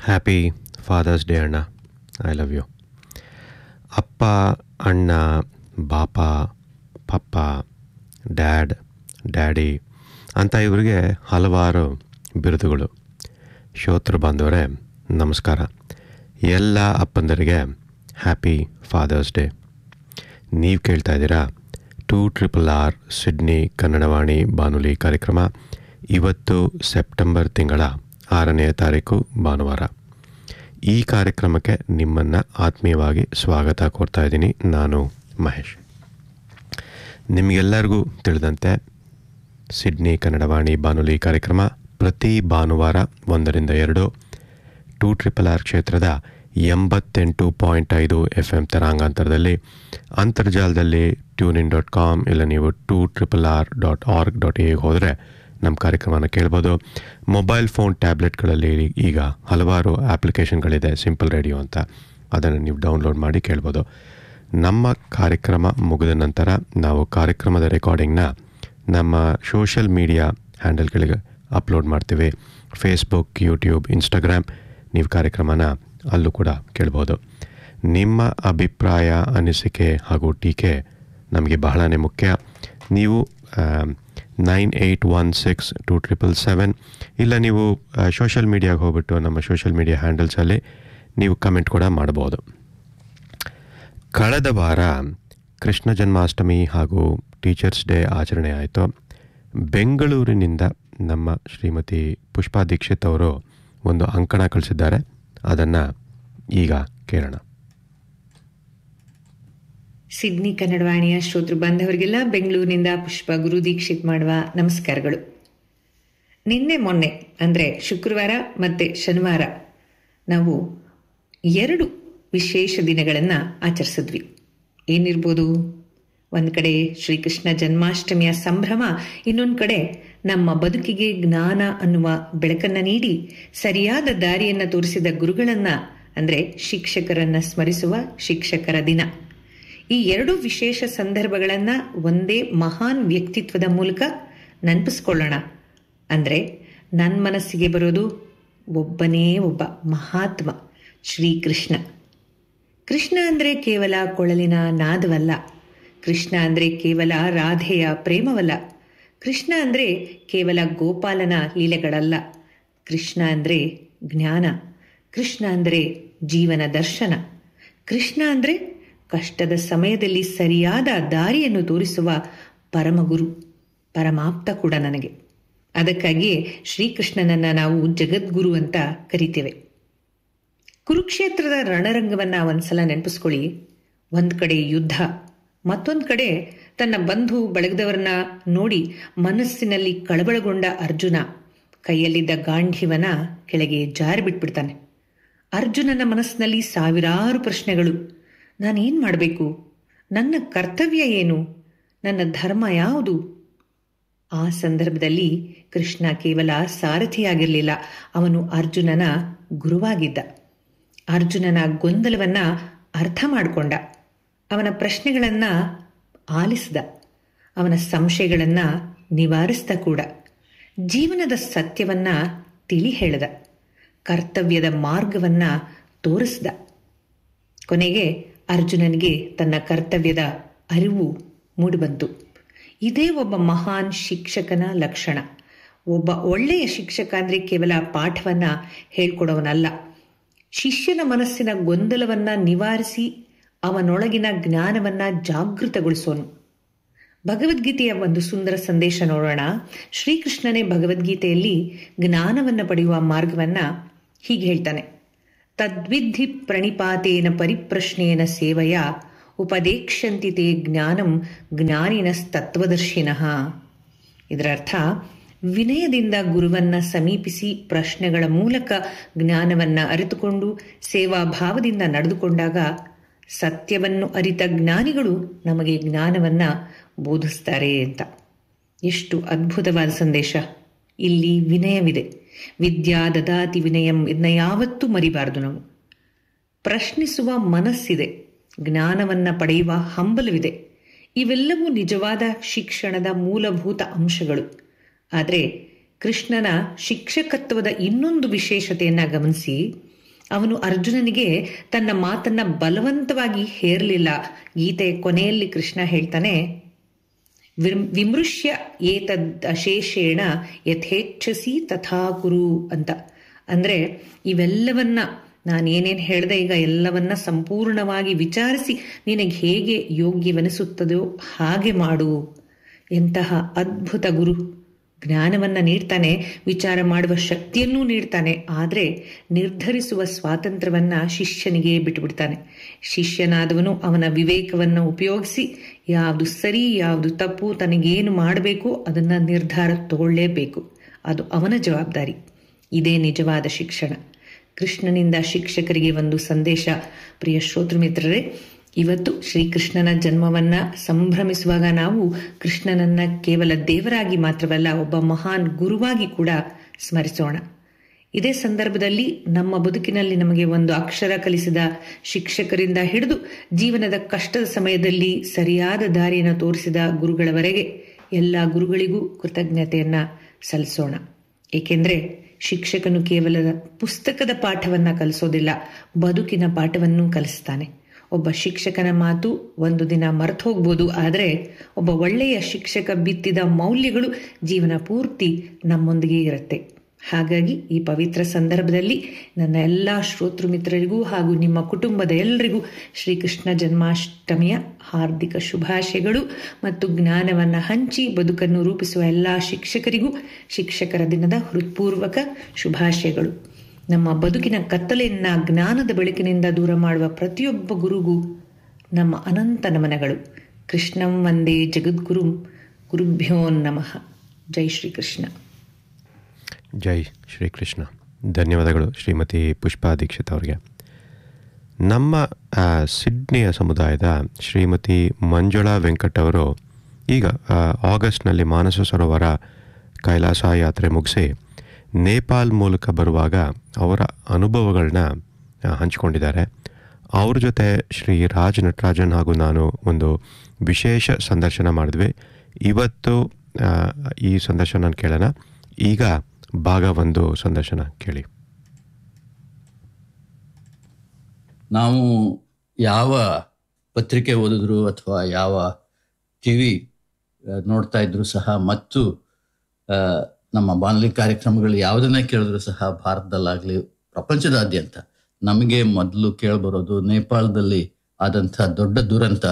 Happy fathers day ಅಣ್ಣ I love you ಅಪ್ಪ ಅಣ್ಣ ಬಾಪ ಪಪ್ಪ ಡ್ಯಾಡ್ ಡ್ಯಾಡಿ ಅಂತ ಇವರಿಗೆ ಹಲವಾರು ಬಿರುದುಗಳು ಶ್ರೋತೃ ಬಾಂಧವರೇ ನಮಸ್ಕಾರ ಎಲ್ಲ ಅಪ್ಪಂದರಿಗೆ ಹ್ಯಾಪಿ ಫಾದರ್ಸ್ ಡೇ ನೀವು ಕೇಳ್ತಾ ಇದ್ದೀರಾ two triple R Sydney Kannadavani ಬಾನುಲಿ ಕಾರ್ಯಕ್ರಮ ಇವತ್ತು ಸೆಪ್ಟೆಂಬರ್ ತಿಂಗಳ ಆರನೆಯ ತಾರೀಕು ಭಾನುವಾರ ಈ ಕಾರ್ಯಕ್ರಮಕ್ಕೆ ನಿಮ್ಮನ್ನು ಆತ್ಮೀಯವಾಗಿ ಸ್ವಾಗತ ಕೋರ್ತಾ ಇದ್ದೀನಿ ನಾನು ಮಹೇಶ್ ನಿಮಗೆಲ್ಲರಿಗೂ ತಿಳಿದಂತೆ ಸಿಡ್ನಿ ಕನ್ನಡವಾಣಿ ಬಾನುಲಿ ಕಾರ್ಯಕ್ರಮ ಪ್ರತಿ ಭಾನುವಾರ ಒಂದರಿಂದ ಎರಡು ಟೂ ಟ್ರಿಪಲ್ ಆರ್ ಕ್ಷೇತ್ರದ ಎಂಬತ್ತೆಂಟು ಪಾಯಿಂಟ್ ಐದು ಎಫ್ ಎಮ್ ತರಾಂಗಾಂತರದಲ್ಲಿ ಅಂತರ್ಜಾಲದಲ್ಲಿ ಟ್ಯೂನ್ ಇನ್ ಡಾಟ್ ಕಾಮ್ ಇಲ್ಲ ನೀವು two triple R dot org dot ಎಗೆ ಹೋದರೆ ನಮ್ಮ ಕಾರ್ಯಕ್ರಮನ ಕೇಳ್ಬೋದು ಮೊಬೈಲ್ ಫೋನ್ ಟ್ಯಾಬ್ಲೆಟ್ಗಳಲ್ಲಿ ಈಗ ಹಲವಾರು ಆ್ಯಪ್ಲಿಕೇಶನ್ಗಳಿದೆ ಸಿಂಪಲ್ ರೇಡಿಯೋ ಅಂತ ಅದನ್ನು ನೀವು ಡೌನ್ಲೋಡ್ ಮಾಡಿ ಕೇಳ್ಬೋದು ನಮ್ಮ ಕಾರ್ಯಕ್ರಮ ಮುಗಿದ ನಂತರ ನಾವು ಕಾರ್ಯಕ್ರಮದ ರೆಕಾರ್ಡಿಂಗ್ನ ನಮ್ಮ ಸೋಷಿಯಲ್ ಮೀಡಿಯಾ ಹ್ಯಾಂಡಲ್ಗಳಿಗೆ ಅಪ್ಲೋಡ್ ಮಾಡ್ತೀವಿ ಫೇಸ್ಬುಕ್ ಯೂಟ್ಯೂಬ್ ಇನ್ಸ್ಟಾಗ್ರಾಮ್ ನೀವು ಕಾರ್ಯಕ್ರಮನ ಅಲ್ಲೂ ಕೂಡ ಕೇಳ್ಬೋದು ನಿಮ್ಮ ಅಭಿಪ್ರಾಯ ಅನಿಸಿಕೆ ಹಾಗೂ ಟೀಕೆ ನಮಗೆ ಬಹಳನೇ ಮುಖ್ಯ ನೀವು nine eight one six two triple seven ಇಲ್ಲ ನೀವು ಸೋಷಿಯಲ್ ಮೀಡಿಯಾಗೆ ಹೋಗ್ಬಿಟ್ಟು ನಮ್ಮ ಸೋಷಿಯಲ್ ಮೀಡಿಯಾ ಹ್ಯಾಂಡಲ್ಸಲ್ಲಿ ನೀವು ಕಮೆಂಟ್ ಕೂಡ ಮಾಡ್ಬೋದು ಕಳೆದ ವಾರ ಕೃಷ್ಣ ಜನ್ಮಾಷ್ಟಮಿ ಹಾಗೂ ಟೀಚರ್ಸ್ ಡೇ ಆಚರಣೆ ಆಯಿತು ಬೆಂಗಳೂರಿನಿಂದ ನಮ್ಮ ಶ್ರೀಮತಿ ಪುಷ್ಪಾ ದೀಕ್ಷಿತ್ ಅವರು ಒಂದು ಅಂಕಣ ಕಳಿಸಿದ್ದಾರೆ ಅದನ್ನು ಈಗ ಕೇಳೋಣ ಸಿಡ್ನಿ ಕನ್ನಡವಾಣಿಯ ಶ್ರೋತೃ ಬಾಂಧವರಿಗೆಲ್ಲ ಬೆಂಗಳೂರಿನಿಂದ ಪುಷ್ಪ ಗುರು ದೀಕ್ಷಿತ್ ಮಾಡುವ ನಮಸ್ಕಾರಗಳು ನಿನ್ನೆ ಮೊನ್ನೆ ಅಂದರೆ ಶುಕ್ರವಾರ ಮತ್ತು ಶನಿವಾರ ನಾವು ಎರಡು ವಿಶೇಷ ದಿನಗಳನ್ನು ಆಚರಿಸಿದ್ವಿ ಏನಿರ್ಬೋದು ಒಂದು ಕಡೆ ಶ್ರೀಕೃಷ್ಣ ಜನ್ಮಾಷ್ಟಮಿಯ ಸಂಭ್ರಮ ಇನ್ನೊಂದು ಕಡೆ ನಮ್ಮ ಬದುಕಿಗೆ ಜ್ಞಾನ ಅನ್ನುವ ಬೆಳಕನ್ನು ನೀಡಿ ಸರಿಯಾದ ದಾರಿಯನ್ನು ತೋರಿಸಿದ ಗುರುಗಳನ್ನು ಅಂದರೆ ಶಿಕ್ಷಕರನ್ನು ಸ್ಮರಿಸುವ ಶಿಕ್ಷಕರ ದಿನ ಈ ಎರಡು ವಿಶೇಷ ಸಂದರ್ಭಗಳನ್ನು ಒಂದೇ ಮಹಾನ್ ವ್ಯಕ್ತಿತ್ವದ ಮೂಲಕ ನೆನಪಿಸ್ಕೊಳ್ಳೋಣ ಅಂದರೆ ನನ್ನ ಮನಸ್ಸಿಗೆ ಬರೋದು ಒಬ್ಬನೇ ಒಬ್ಬ ಮಹಾತ್ಮ ಶ್ರೀಕೃಷ್ಣ ಕೃಷ್ಣ ಅಂದರೆ ಕೇವಲ ಕೊಳಲಿನ ನಾದವಲ್ಲ ಕೃಷ್ಣ ಅಂದರೆ ಕೇವಲ ರಾಧೆಯ ಪ್ರೇಮವಲ್ಲ ಕೃಷ್ಣ ಅಂದರೆ ಕೇವಲ ಗೋಪಾಲನ ಲೀಲೆಗಳಲ್ಲ ಕೃಷ್ಣ ಅಂದರೆ ಜ್ಞಾನ ಕೃಷ್ಣ ಅಂದರೆ ಜೀವನ ದರ್ಶನ ಕೃಷ್ಣ ಅಂದರೆ ಕಷ್ಟದ ಸಮಯದಲ್ಲಿ ಸರಿಯಾದ ದಾರಿಯನ್ನು ತೋರಿಸುವ ಪರಮಗುರು ಪರಮಾಪ್ತ ಕೂಡ ನನಗೆ ಅದಕ್ಕಾಗಿಯೇ ಶ್ರೀಕೃಷ್ಣನನ್ನು ನಾವು ಜಗದ್ಗುರು ಅಂತ ಕರಿತೇವೆ ಕುರುಕ್ಷೇತ್ರದ ರಣರಂಗವನ್ನು ಒಂದ್ಸಲ ನೆನಪಿಸ್ಕೊಳ್ಳಿ ಒಂದು ಕಡೆ ಯುದ್ಧ ಮತ್ತೊಂದು ಕಡೆ ತನ್ನ ಬಂಧು ಬಳಗದವರನ್ನ ನೋಡಿ ಮನಸ್ಸಿನಲ್ಲಿ ಕಳವಳಗೊಂಡ ಅರ್ಜುನ ಕೈಯಲ್ಲಿದ್ದ ಗಾಂಧೀವನ ಕೆಳಗೆ ಜಾರಿ ಬಿಟ್ಬಿಡ್ತಾನೆ ಅರ್ಜುನನ ಮನಸ್ಸಿನಲ್ಲಿ ಸಾವಿರಾರು ಪ್ರಶ್ನೆಗಳು ನಾನೇನು ಮಾಡಬೇಕು ನನ್ನ ಕರ್ತವ್ಯ ಏನು ನನ್ನ ಧರ್ಮ ಯಾವುದು ಆ ಸಂದರ್ಭದಲ್ಲಿ ಕೃಷ್ಣ ಕೇವಲ ಸಾರಥಿಯಾಗಿರಲಿಲ್ಲ ಅವನು ಅರ್ಜುನನ ಗುರುವಾಗಿದ್ದ ಅರ್ಜುನನ ಗೊಂದಲವನ್ನ ಅರ್ಥ ಮಾಡಿಕೊಂಡ ಅವನ ಪ್ರಶ್ನೆಗಳನ್ನು ಆಲಿಸಿದ ಅವನ ಸಂಶಯಗಳನ್ನು ನಿವಾರಿಸಿದ ಕೂಡ ಜೀವನದ ಸತ್ಯವನ್ನ ತಿಳಿ ಹೇಳಿದ ಕರ್ತವ್ಯದ ಮಾರ್ಗವನ್ನ ತೋರಿಸಿದ ಕೊನೆಗೆ ಅರ್ಜುನನಿಗೆ ತನ್ನ ಕರ್ತವ್ಯದ ಅರಿವು ಮೂಡಿಬಂತು ಇದೇ ಒಬ್ಬ ಮಹಾನ್ ಶಿಕ್ಷಕನ ಲಕ್ಷಣ ಒಬ್ಬ ಒಳ್ಳೆಯ ಶಿಕ್ಷಕ ಅಂದರೆ ಕೇವಲ ಪಾಠವನ್ನ ಹೇಳ್ಕೊಡೋವನಲ್ಲ ಶಿಷ್ಯನ ಮನಸ್ಸಿನ ಗೊಂದಲವನ್ನ ನಿವಾರಿಸಿ ಅವನೊಳಗಿನ ಜ್ಞಾನವನ್ನ ಜಾಗೃತಗೊಳಿಸೋನು ಭಗವದ್ಗೀತೆಯ ಒಂದು ಸುಂದರ ಸಂದೇಶ ನೋಡೋಣ ಶ್ರೀಕೃಷ್ಣನೇ ಭಗವದ್ಗೀತೆಯಲ್ಲಿ ಜ್ಞಾನವನ್ನು ಪಡೆಯುವ ಮಾರ್ಗವನ್ನ ಹೀಗೆ ಹೇಳ್ತಾನೆ ತದ್ವಿಧಿ ಪ್ರಣಿಪಾತೇನ ಪರಿಪ್ರಶ್ನೇನ ಸೇವೆಯ ಉಪದೇಕ್ಷಂತಿ ತೇ ಜ್ಞಾನಂ ಜ್ಞಾನಿನಸ್ತತ್ವದರ್ಶಿನಃ ಇದರ ಅರ್ಥ ವಿನಯದಿಂದ ಗುರುವನ್ನ ಸಮೀಪಿಸಿ ಪ್ರಶ್ನೆಗಳ ಮೂಲಕ ಜ್ಞಾನವನ್ನ ಅರಿತುಕೊಂಡು ಸೇವಾಭಾವದಿಂದ ನಡೆದುಕೊಂಡಾಗ ಸತ್ಯವನ್ನು ಅರಿತ ಜ್ಞಾನಿಗಳು ನಮಗೆ ಜ್ಞಾನವನ್ನ ಬೋಧಿಸ್ತಾರೆ ಅಂತ ಎಷ್ಟು ಅದ್ಭುತವಾದ ಸಂದೇಶ ಇಲ್ಲಿ ವಿನಯವಿದೆ ವಿದ್ಯಾ ದದಾತಿ ವಿನಯಂ ಇದನ್ನ ಯಾವತ್ತೂ ಮರಿಬಾರದು ನಾವು ಪ್ರಶ್ನಿಸುವ ಮನಸ್ಸಿದೆ ಜ್ಞಾನವನ್ನ ಪಡೆಯುವ ಹಂಬಲವಿದೆ ಇವೆಲ್ಲವೂ ನಿಜವಾದ ಶಿಕ್ಷಣದ ಮೂಲಭೂತ ಅಂಶಗಳು ಆದರೆ ಕೃಷ್ಣನ ಶಿಕ್ಷಕತ್ವದ ಇನ್ನೊಂದು ವಿಶೇಷತೆಯನ್ನ ಗಮನಿಸಿ ಅವನು ಅರ್ಜುನನಿಗೆ ತನ್ನ ಮಾತನ್ನ ಬಲವಂತವಾಗಿ ಹೇರಲಿಲ್ಲ ಗೀತೆಯ ಕೊನೆಯಲ್ಲಿ ಕೃಷ್ಣ ಹೇಳ್ತಾನೆ ವಿಮ್- ವಿಮೃಶ್ಯ ಏತದ್ ಅಶೇಷೇಣ ಯಥೇಚ್ಛಸಿ ತಥಾ ಕುರು ಅಂತ ಅಂದ್ರೆ ಇವೆಲ್ಲವನ್ನ ನಾನೇನೇನು ಹೇಳ್ದೆ ಈಗ ಎಲ್ಲವನ್ನ ಸಂಪೂರ್ಣವಾಗಿ ವಿಚಾರಿಸಿ ನಿನಗೆ ಹೇಗೆ ಯೋಗ್ಯವೆನಿಸುತ್ತದೋ ಹಾಗೆ ಮಾಡು ಎಂತಹ ಅದ್ಭುತ ಗುರು ಜ್ಞಾನವನ್ನ ನೀಡ್ತಾನೆ ವಿಚಾರ ಮಾಡುವ ಶಕ್ತಿಯನ್ನೂ ನೀಡ್ತಾನೆ ಆದರೆ ನಿರ್ಧರಿಸುವ ಸ್ವಾತಂತ್ರ್ಯವನ್ನ ಶಿಷ್ಯನಿಗೆ ಬಿಟ್ಟುಬಿಡ್ತಾನೆ ಶಿಷ್ಯನಾದವನು ಅವನ ವಿವೇಕವನ್ನು ಉಪಯೋಗಿಸಿ ಯಾವುದು ಸರಿ ಯಾವುದು ತಪ್ಪು ತನಗೇನು ಮಾಡಬೇಕು ಅದನ್ನ ನಿರ್ಧಾರ ತಗೊಳ್ಳೇಬೇಕು ಅದು ಅವನ ಜವಾಬ್ದಾರಿ ಇದೇ ನಿಜವಾದ ಶಿಕ್ಷಣ ಕೃಷ್ಣನಿಂದ ಶಿಕ್ಷಕರಿಗೆ ಒಂದು ಸಂದೇಶ ಪ್ರಿಯ ಶ್ರೋತೃ ಮಿತ್ರರೇ ಇವತ್ತು ಶ್ರೀಕೃಷ್ಣನ ಜನ್ಮವನ್ನ ಸಂಭ್ರಮಿಸುವಾಗ ನಾವು ಕೃಷ್ಣನನ್ನ ಕೇವಲ ದೇವರಾಗಿ ಮಾತ್ರವಲ್ಲ ಒಬ್ಬ ಮಹಾನ್ ಗುರುವಾಗಿ ಕೂಡ ಸ್ಮರಿಸೋಣ ಇದೇ ಸಂದರ್ಭದಲ್ಲಿ ನಮ್ಮ ಬದುಕಿನಲ್ಲಿ ನಮಗೆ ಒಂದು ಅಕ್ಷರ ಕಲಿಸಿದ ಶಿಕ್ಷಕರಿಂದ ಹಿಡಿದು ಜೀವನದ ಕಷ್ಟದ ಸಮಯದಲ್ಲಿ ಸರಿಯಾದ ದಾರಿಯನ್ನು ತೋರಿಸಿದ ಗುರುಗಳವರೆಗೆ ಎಲ್ಲ ಗುರುಗಳಿಗೂ ಕೃತಜ್ಞತೆಯನ್ನ ಸಲ್ಲಿಸೋಣ ಏಕೆಂದ್ರೆ ಶಿಕ್ಷಕನು ಕೇವಲ ಪುಸ್ತಕದ ಪಾಠವನ್ನ ಕಲಿಸೋದಿಲ್ಲ ಬದುಕಿನ ಪಾಠವನ್ನು ಕಲಿಸ್ತಾನೆ ಒಬ್ಬ ಶಿಕ್ಷಕನ ಮಾತು ಒಂದು ದಿನ ಮರೆತು ಹೋಗ್ಬೋದು ಆದರೆ ಒಬ್ಬ ಒಳ್ಳೆಯ ಶಿಕ್ಷಕ ಬಿತ್ತಿದ ಮೌಲ್ಯಗಳು ಜೀವನ ಪೂರ್ತಿ ನಮ್ಮೊಂದಿಗೆ ಇರುತ್ತೆ ಹಾಗಾಗಿ ಈ ಪವಿತ್ರ ಸಂದರ್ಭದಲ್ಲಿ ನನ್ನ ಎಲ್ಲ ಶ್ರೋತೃ ಮಿತ್ರರಿಗೂ ಹಾಗೂ ನಿಮ್ಮ ಕುಟುಂಬದ ಎಲ್ಲರಿಗೂ ಶ್ರೀಕೃಷ್ಣ ಜನ್ಮಾಷ್ಟಮಿಯ ಹಾರ್ದಿಕ ಶುಭಾಶಯಗಳು ಮತ್ತು ಜ್ಞಾನವನ್ನು ಹಂಚಿ ಬದುಕನ್ನು ರೂಪಿಸುವ ಎಲ್ಲ ಶಿಕ್ಷಕರಿಗೂ ಶಿಕ್ಷಕರ ದಿನದ ಹೃತ್ಪೂರ್ವಕ ಶುಭಾಶಯಗಳು ನಮ್ಮ ಬದುಕಿನ ಕತ್ತಲೆಯನ್ನ ಜ್ಞಾನದ ಬೆಳಕಿನಿಂದ ದೂರ ಮಾಡುವ ಪ್ರತಿಯೊಬ್ಬ ಗುರುಗೂ ನಮ್ಮ ಅನಂತ ನಮನಗಳು ಕೃಷ್ಣಂ ವಂದೇ ಜಗದ್ಗುರುಂ ಗುರುಭ್ಯೋ ನಮಃ ಜೈ ಶ್ರೀಕೃಷ್ಣ ಜೈ ಶ್ರೀಕೃಷ್ಣ ಧನ್ಯವಾದಗಳು ಶ್ರೀಮತಿ ಪುಷ್ಪಾ ದೀಕ್ಷಿತ್ ಅವರಿಗೆ ನಮ್ಮ ಆ, ಸಿಡ್ನಿಯ ಸಮುದಾಯದ ಶ್ರೀಮತಿ ಮಂಜುಳಾ ವೆಂಕಟ್ ಅವರು ಈಗ ಆ, ಆಗಸ್ಟ್ನಲ್ಲಿ ಮಾನಸ ಸರೋವರ ಕೈಲಾಸ ಯಾತ್ರೆ ಮುಗಿಸಿ ನೇಪಾಲ್ ಮೂಲಕ ಬರುವಾಗ ಅವರ ಅನುಭವಗಳನ್ನ ಆ, ಹಂಚಿಕೊಂಡಿದ್ದಾರೆ ಅವ್ರ ಜೊತೆ ಶ್ರೀ ರಾಜ್ ನಟರಾಜನ್ ಹಾಗೂ ನಾನು ಒಂದು ವಿಶೇಷ ಸಂದರ್ಶನ ಮಾಡಿದ್ವಿ ಇವತ್ತು ಆ, ಈ ಸಂದರ್ಶನ ಕೇಳೋಣ ಈಗ ಭಾಗ ಒಂದು ಸಂದರ್ಶನ ಕೇಳಿ ನಾವು ಯಾವ ಪತ್ರಿಕೆ ಓದಿದ್ರು ಅಥವಾ ಯಾವ ಟಿ ವಿ ನೋಡ್ತಾ ಇದ್ರು ಸಹ ಮತ್ತು ಆ, ನಮ್ಮ ಬಾನುಲಿ ಕಾರ್ಯಕ್ರಮಗಳು ಯಾವುದನ್ನೇ ಕೇಳಿದ್ರು ಸಹ ಭಾರತದಲ್ಲಾಗಲಿ ಪ್ರಪಂಚದಾದ್ಯಂತ ನಮಗೆ ಮೊದಲು ಕೇಳಿಬರೋದು ನೇಪಾಳದಲ್ಲಿ ಆದಂಥ ದೊಡ್ಡ ದುರಂತ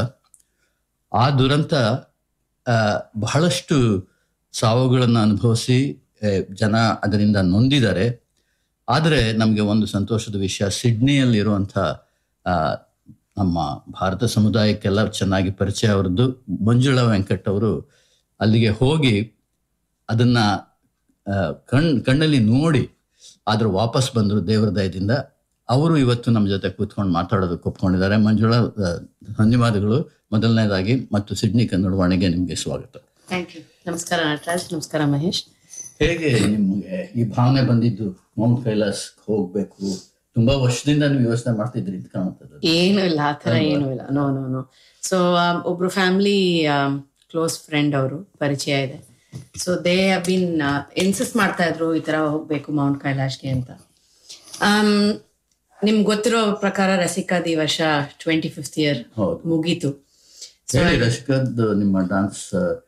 ಆ ದುರಂತ ಆ, ಬಹಳಷ್ಟು ಸಾವುಗಳನ್ನು ಅನುಭವಿಸಿ ಆ, ಜನ ಅದರಿಂದ ನೊಂದಿದ್ದಾರೆ ಆದರೆ ನಮಗೆ ಒಂದು ಸಂತೋಷದ ವಿಷಯ ಸಿಡ್ನಿಯಲ್ಲಿರುವಂಥ ಆ, ನಮ್ಮ ಭಾರತ ಸಮುದಾಯಕ್ಕೆಲ್ಲ ಚೆನ್ನಾಗಿ ಪರಿಚಯ ಅವರದ್ದು ಮಂಜುಳಾ ವೆಂಕಟ್ ಅವರು ಅಲ್ಲಿಗೆ ಹೋಗಿ ಅದನ್ನ ಆ, ಕಣ್ ಕಣ್ಣಲ್ಲಿ ನೋಡಿ ಆದ್ರೆ ವಾಪಸ್ ಬಂದರು ದೇವರ ದಯದಿಂದ ಅವರು ಇವತ್ತು ನಮ್ಮ ಜೊತೆ ಕೂತ್ಕೊಂಡು ಮಾತಾಡೋದಕ್ಕೆ ಒಪ್ಕೊಂಡಿದ್ದಾರೆ ಮಂಜುಳಾ ಆ, ಧನ್ಯವಾದಗಳು ಮೊದಲನೇದಾಗಿ ಮತ್ತು ಸಿಡ್ನಿ ಕನ್ನಡವಾಣಿಗೆ ನಿಮಗೆ ಸ್ವಾಗತ ಥ್ಯಾಂಕ್ ಯು ನಮಸ್ಕಾರ ನಟರಾಜ್ ನಮಸ್ಕಾರ ಮಹೇಶ್ ಹೇಗೆ ನಿಮಗೆ ಈ ಭಾವನೆ ಬಂದಿದ್ದು ಮೌಂಟ್ ಕೈಲಾಸ್ ಹೋಗ್ಬೇಕು ತುಂಬಾ ವರ್ಷದಿಂದ ನೀವು ಯೋಚನೆ ಮಾಡ್ತಿದ್ರಿ ಅಂತ ಕಾಣುತ್ತದೆ ಏನು ಇಲ್ಲ ಆ ಥರ ಏನೂ ಇಲ್ಲ ನೋ ನೋ ನೋ ಸೊ ಒಬ್ರು ಫ್ಯಾಮಿಲಿ ಕ್ಲೋಸ್ ಫ್ರೆಂಡ್ ಅವರು ಪರಿಚಯ ಇದೆ so they have been insist ಮಾಡ್ತಾ ಇದ್ರು ಈ ತರ ಹೋಗ್ಬೇಕು ಮೌಂಟ್ ಕೈಲಾಶ್ಗೆ ಅಂತ ಆಮ್, ನಿಮ್ಗೆ ಗೊತ್ತಿರೋ ಪ್ರಕಾರ ರಸಿಕಾದ್ ಈ ವರ್ಷ ಟ್ವೆಂಟಿ ಫಿಫ್ತ್ ಇಯರ್ ಹೌದು ಮುಗೀತು ಹೇಳಿ ರಶಿಕದ್ ನಿಮ್ಮ ಡಾನ್ಸ್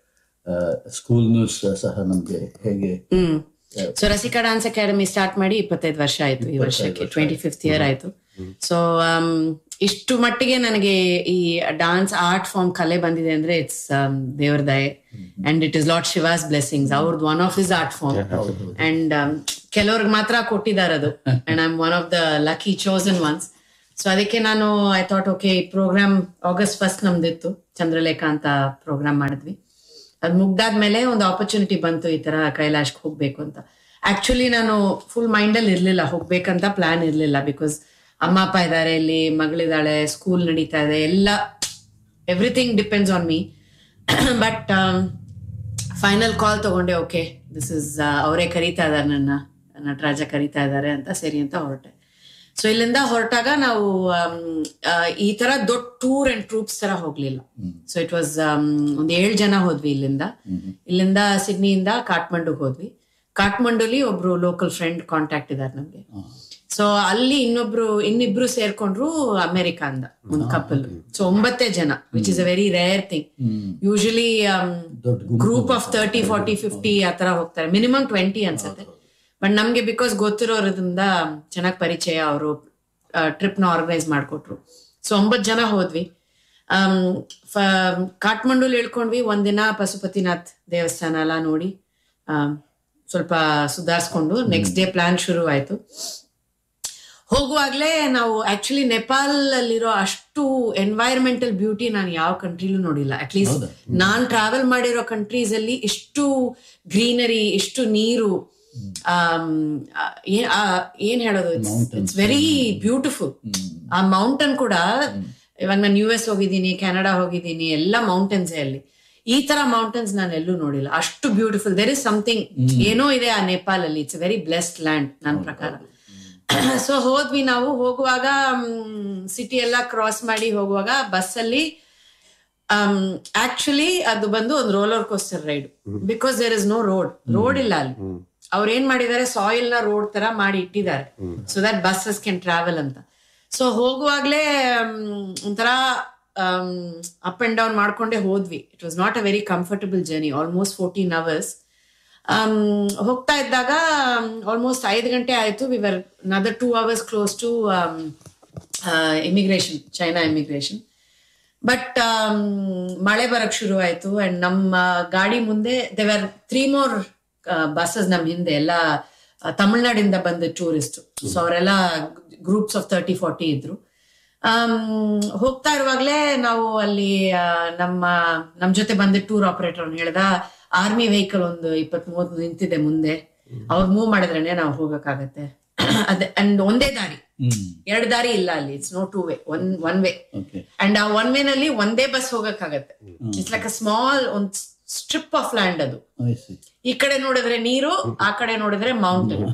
ಸ್ಕೂಲ್ನು ಸಹ ನಮ್ಗೆ ಹೇಗೆ hmm so Rasika dance academy start ಮಾಡಿ ಇಪ್ಪತ್ತೈದು ವರ್ಷ ಆಯ್ತು ಈ ವರ್ಷಕ್ಕೆ ಟ್ವೆಂಟಿ ಫಿಫ್ತ್ ಇಯರ್ ಆಯ್ತು ಸೊ ಇಷ್ಟು ಮಟ್ಟಿಗೆ ನನಗೆ ಈ ಡಾನ್ಸ್ ಆರ್ಟ್ ಫಾರ್ಮ್ ಕಲೆ ಬಂದಿದೆ ಅಂದ್ರೆ ಇಟ್ಸ್ ದೇವರ ದಯೆ and it is lot Shiva's blessings ಅವ್ರದ್ದು one of is art form and ಕೆಲವ್ರಿಗೆ ಮಾತ್ರ ಕೊಟ್ಟಿದ್ದಾರೆ ಅದು and I am one of the lucky chosen ones so ಅದಕ್ಕೆ ನಾನು ಐ ಥಾಟ್ ಓಕೆ ಈ ಪ್ರೋಗ್ರಾಮ್ ಆಗಸ್ಟ್ ಫಸ್ಟ್ ನಮ್ದಿತ್ತು ಚಂದ್ರಲೇಖ ಅಂತ ಪ್ರೋಗ್ರಾಮ್ ಮಾಡಿದ್ವಿ ಅದ್ ಮುಗ್ದಾದ್ಮೇಲೆ ಒಂದು ಆಪರ್ಚುನಿಟಿ ಬಂತು ಈ ತರ ಕೈಲಾಶ್ಗೆ ಹೋಗ್ಬೇಕು ಅಂತ ಆಕ್ಚುಲಿ ನಾನು ಫುಲ್ ಮೈಂಡ್ ಅಲ್ಲಿ ಇರ್ಲಿಲ್ಲ ಹೋಗ್ಬೇಕಂತ ಪ್ಲಾನ್ ಇರ್ಲಿಲ್ಲ ಬಿಕಾಸ್ ಅಮ್ಮ ಅಪ್ಪ ಇದ್ದಾರೆ ಇಲ್ಲಿ ಮಗಳಿದ್ದಾಳೆ ಸ್ಕೂಲ್ ನಡೀತಾ ಇದೆ ಎಲ್ಲ everything depends on me but final call ತಗೊಂಡೆ ಓಕೆ ದಿಸ್ ಇಸ್ ಅವರೇ ಕರೀತಾ ಇದ್ದಾರೆ ನನ್ನ ನಟರಾಜ ಕರೀತಾ ಇದ್ದಾರೆ ಅಂತ ಸರಿ ಅಂತ ಹೊರಟೆ ಸೊ ಇಲ್ಲಿಂದ ಹೊರಟಾಗ ನಾವು ಆಮ್, ಆ, ಈ ತರ ದೊಡ್ಡ ಟೂರ್ ಅಂಡ್ ಟ್ರೂಪ್ಸ್ ತರ ಹೋಗ್ಲಿಲ್ಲ ಸೊ ಇಟ್ ವಾಸ್ ಒಂದ್ ಏಳು ಜನ ಹೋದ್ವಿ ಇಲ್ಲಿಂದ ಇಲ್ಲಿಂದ ಸಿಡ್ನಿಯಿಂದ ಕಾಠ್ಮಂಡುಗ್ ಹೋದ್ವಿ ಕಾಠ್ಮಂಡುಲಿ ಒಬ್ರು ಲೋಕಲ್ ಫ್ರೆಂಡ್ ಕಾಂಟ್ಯಾಕ್ಟ್ ಇದಾರೆ ನಮ್ಗೆ ಸೊ ಅಲ್ಲಿ ಇನ್ನೊಬ್ರು ಇನ್ನಿಬ್ರು ಸೇರ್ಕೊಂಡ್ರು ಅಮೆರಿಕಾಂದ ಒಂದ್ ಕಪಲ್ ಸೊ ಒಂಬತ್ತೇ ಜನ which is a very rare thing usually ದೊಡ್ಡ ಗುಂಪು group of thirty forty fifty ಆ ತರ ಹೋಗ್ತಾರೆ ಮಿನಿಮಮ್ ಟ್ವೆಂಟಿ ಅನ್ಸುತ್ತೆ ಬಟ್ ನಮ್ಗೆ ಬಿಕಾಸ್ ಗೊತ್ತಿರೋದ್ರಿಂದ ಚೆನ್ನಾಗಿ ಪರಿಚಯ ಅವರು ಟ್ರಿಪ್ ನ ಆರ್ಗನೈಸ್ ಮಾಡ್ಕೊಟ್ರು ಸೊ ಒಂಬತ್ತು ಜನ ಹೋದ್ವಿ ಆಮ್, ಫ- ಕಾಠ್ಮಂಡುಲ್ ಇಳ್ಕೊಂಡ್ವಿ ಒಂದಿನ ಪಶುಪತಿನಾಥ್ ದೇವಸ್ಥಾನ ಎಲ್ಲ ನೋಡಿ ಆಮ್, ಸ್ವಲ್ಪ ಸುಧಾರಿಸ್ಕೊಂಡು ನೆಕ್ಸ್ಟ್ ಡೇ ಪ್ಲಾನ್ ಶುರು ಆಯ್ತು ಹೋಗುವಾಗ್ಲೇ ನಾವು ಆಕ್ಚುಲಿ ನೆಪಾಲ್ ಅಲ್ಲಿರೋ ಅಷ್ಟು ಎನ್ವೈರನ್ಮೆಂಟಲ್ ಬ್ಯೂಟಿ ನಾನು ಯಾವ ಕಂಟ್ರಿಲೂ ನೋಡಿಲ್ಲ ಅಟ್ಲೀಸ್ಟ್ ನಾನ್ ಟ್ರಾವೆಲ್ ಮಾಡಿರೋ ಕಂಟ್ರೀಸ್ ಅಲ್ಲಿ ಇಷ್ಟು ಗ್ರೀನರಿ ಇಷ್ಟು ನೀರು ಆಮ್, ಆ, ಏನ್ ಆ, ಏನ್ ಹೇಳೋದು ಇಟ್ಸ್ ವೆರಿ ಬ್ಯೂಟಿಫುಲ್ ಆ ಮೌಂಟನ್ ಕೂಡ ಇವಾಗ ನಾನು ಯು ಎಸ್ ಹೋಗಿದ್ದೀನಿ ಕೆನಡಾ ಹೋಗಿದ್ದೀನಿ ಎಲ್ಲ ಮೌಂಟನ್ಸ್ ಅಲ್ಲಿ ಈ ತರ ಮೌಂಟನ್ಸ್ ನಾನು ಎಲ್ಲೂ ನೋಡಿಲ್ಲ ಅಷ್ಟು ಬ್ಯೂಟಿಫುಲ್ ದೇರ್ ಇಸ್ ಸಮಥಿಂಗ್ ಏನೋ ಇದೆ ಆ ನೇಪಾಲ್ ಅಲ್ಲಿ ಇಟ್ಸ್ ವೆರಿ ಬ್ಲೆಸ್ಡ್ ಲ್ಯಾಂಡ್ ನನ್ನ ಪ್ರಕಾರ ಸೊ ಹೋದ್ವಿ ನಾವು ಹೋಗುವಾಗ ಸಿಟಿ ಎಲ್ಲ ಕ್ರಾಸ್ ಮಾಡಿ ಹೋಗುವಾಗ ಬಸ್ಸಲ್ಲಿ ಆಕ್ಚುಲಿ ಅದು ಬಂದು ಒಂದು roller coaster ride because there is no road road ಇಲ್ಲ ಅಲ್ಲಿ ಅವ್ರು ಏನ್ ಮಾಡಿದ್ದಾರೆ ಸಾಯಿಲ್ ನ ರೋಡ್ ತರ ಮಾಡಿ ಇಟ್ಟಿದ್ದಾರೆ so that buses can travel ಅಂತ ಸೊ ಹೋಗುವಾಗ್ಲೇ ಮ್, ಒಂಥರ ಅಪ್ ಅಂಡ್ ಡೌನ್ ಮಾಡ್ಕೊಂಡೇ ಹೋದ್ವಿ it was not a very comfortable journey almost fourteen hours ಹೋಗ್ತಾ ಇದ್ದಾಗ ಆಲ್ಮೋಸ್ಟ್ ಐದು ಗಂಟೆ ಆಯ್ತು we were another two hours close to immigration China immigration but ಮಳೆ ಬರಕ್ ಶುರು ಆಯ್ತು ಅಂಡ್ ನಮ್ಮ ಗಾಡಿ ಮುಂದೆ ದೇವರ್ ತ್ರೀ ಮೋರ್ ಬಸ್ಸಸ್ ನಮ್ ಹಿಂದೆ ಎಲ್ಲ ಆ, ತಮಿಳ್ನಾಡಿಂದ ಬಂದ ಟೂರಿಸ್ಟ್ ಸೊ ಅವರೆಲ್ಲ ಗ್ರೂಪ್ಸ್ ಆಫ್ ತರ್ಟಿ ಫಾರ್ಟಿ ಇದ್ರು ಆಮ್, ಹೋಗ್ತಾ ಇರುವಾಗ್ಲೇ ನಾವು ಅಲ್ಲಿ ಆ, ನಮ್ಮ ನಮ್ ಜೊತೆ ಬಂದ ಟೂರ್ ಆಪರೇಟರ್ ಅವ್ನು ಹೇಳ್ದ ಆರ್ಮಿ ವೆಹಿಕಲ್ ಒಂದು ಇಪ್ಪತ್ ಮೂವತ್ ನಿಂತಿದೆ ಮುಂದೆ ಅವ್ರು ಮೂವ್ ಮಾಡಿದ್ರೇನೆ ನಾವು ಹೋಗಕ್ಕಾಗತ್ತೆ ಅದೇ ಅಂಡ್ ಒಂದೇ ದಾರಿ ಹ್ಮ್ ಎರಡ್ ದಾರಿ ಇಲ್ಲ ಅಲ್ಲಿ it's no two way one one way okay and ಆ ಒನ್ ವೇ ನಲ್ಲಿ ಒಂದೇ ಬಸ್ ಹೋಗಕ್ಕಾಗತ್ತೆ ಇಟ್ಸ್ ಲೈಕ್ ಅ ಸ್ಮಾಲ್ ಒಂದ್ ಸ್ಟ್ರಿಪ್ ಆಫ್ ಲ್ಯಾಂಡ್ ಅದು ಈ ಕಡೆ ನೋಡಿದ್ರೆ ನೀರು ಆ ಕಡೆ ನೋಡಿದ್ರೆ ಮೌಂಟೇನ್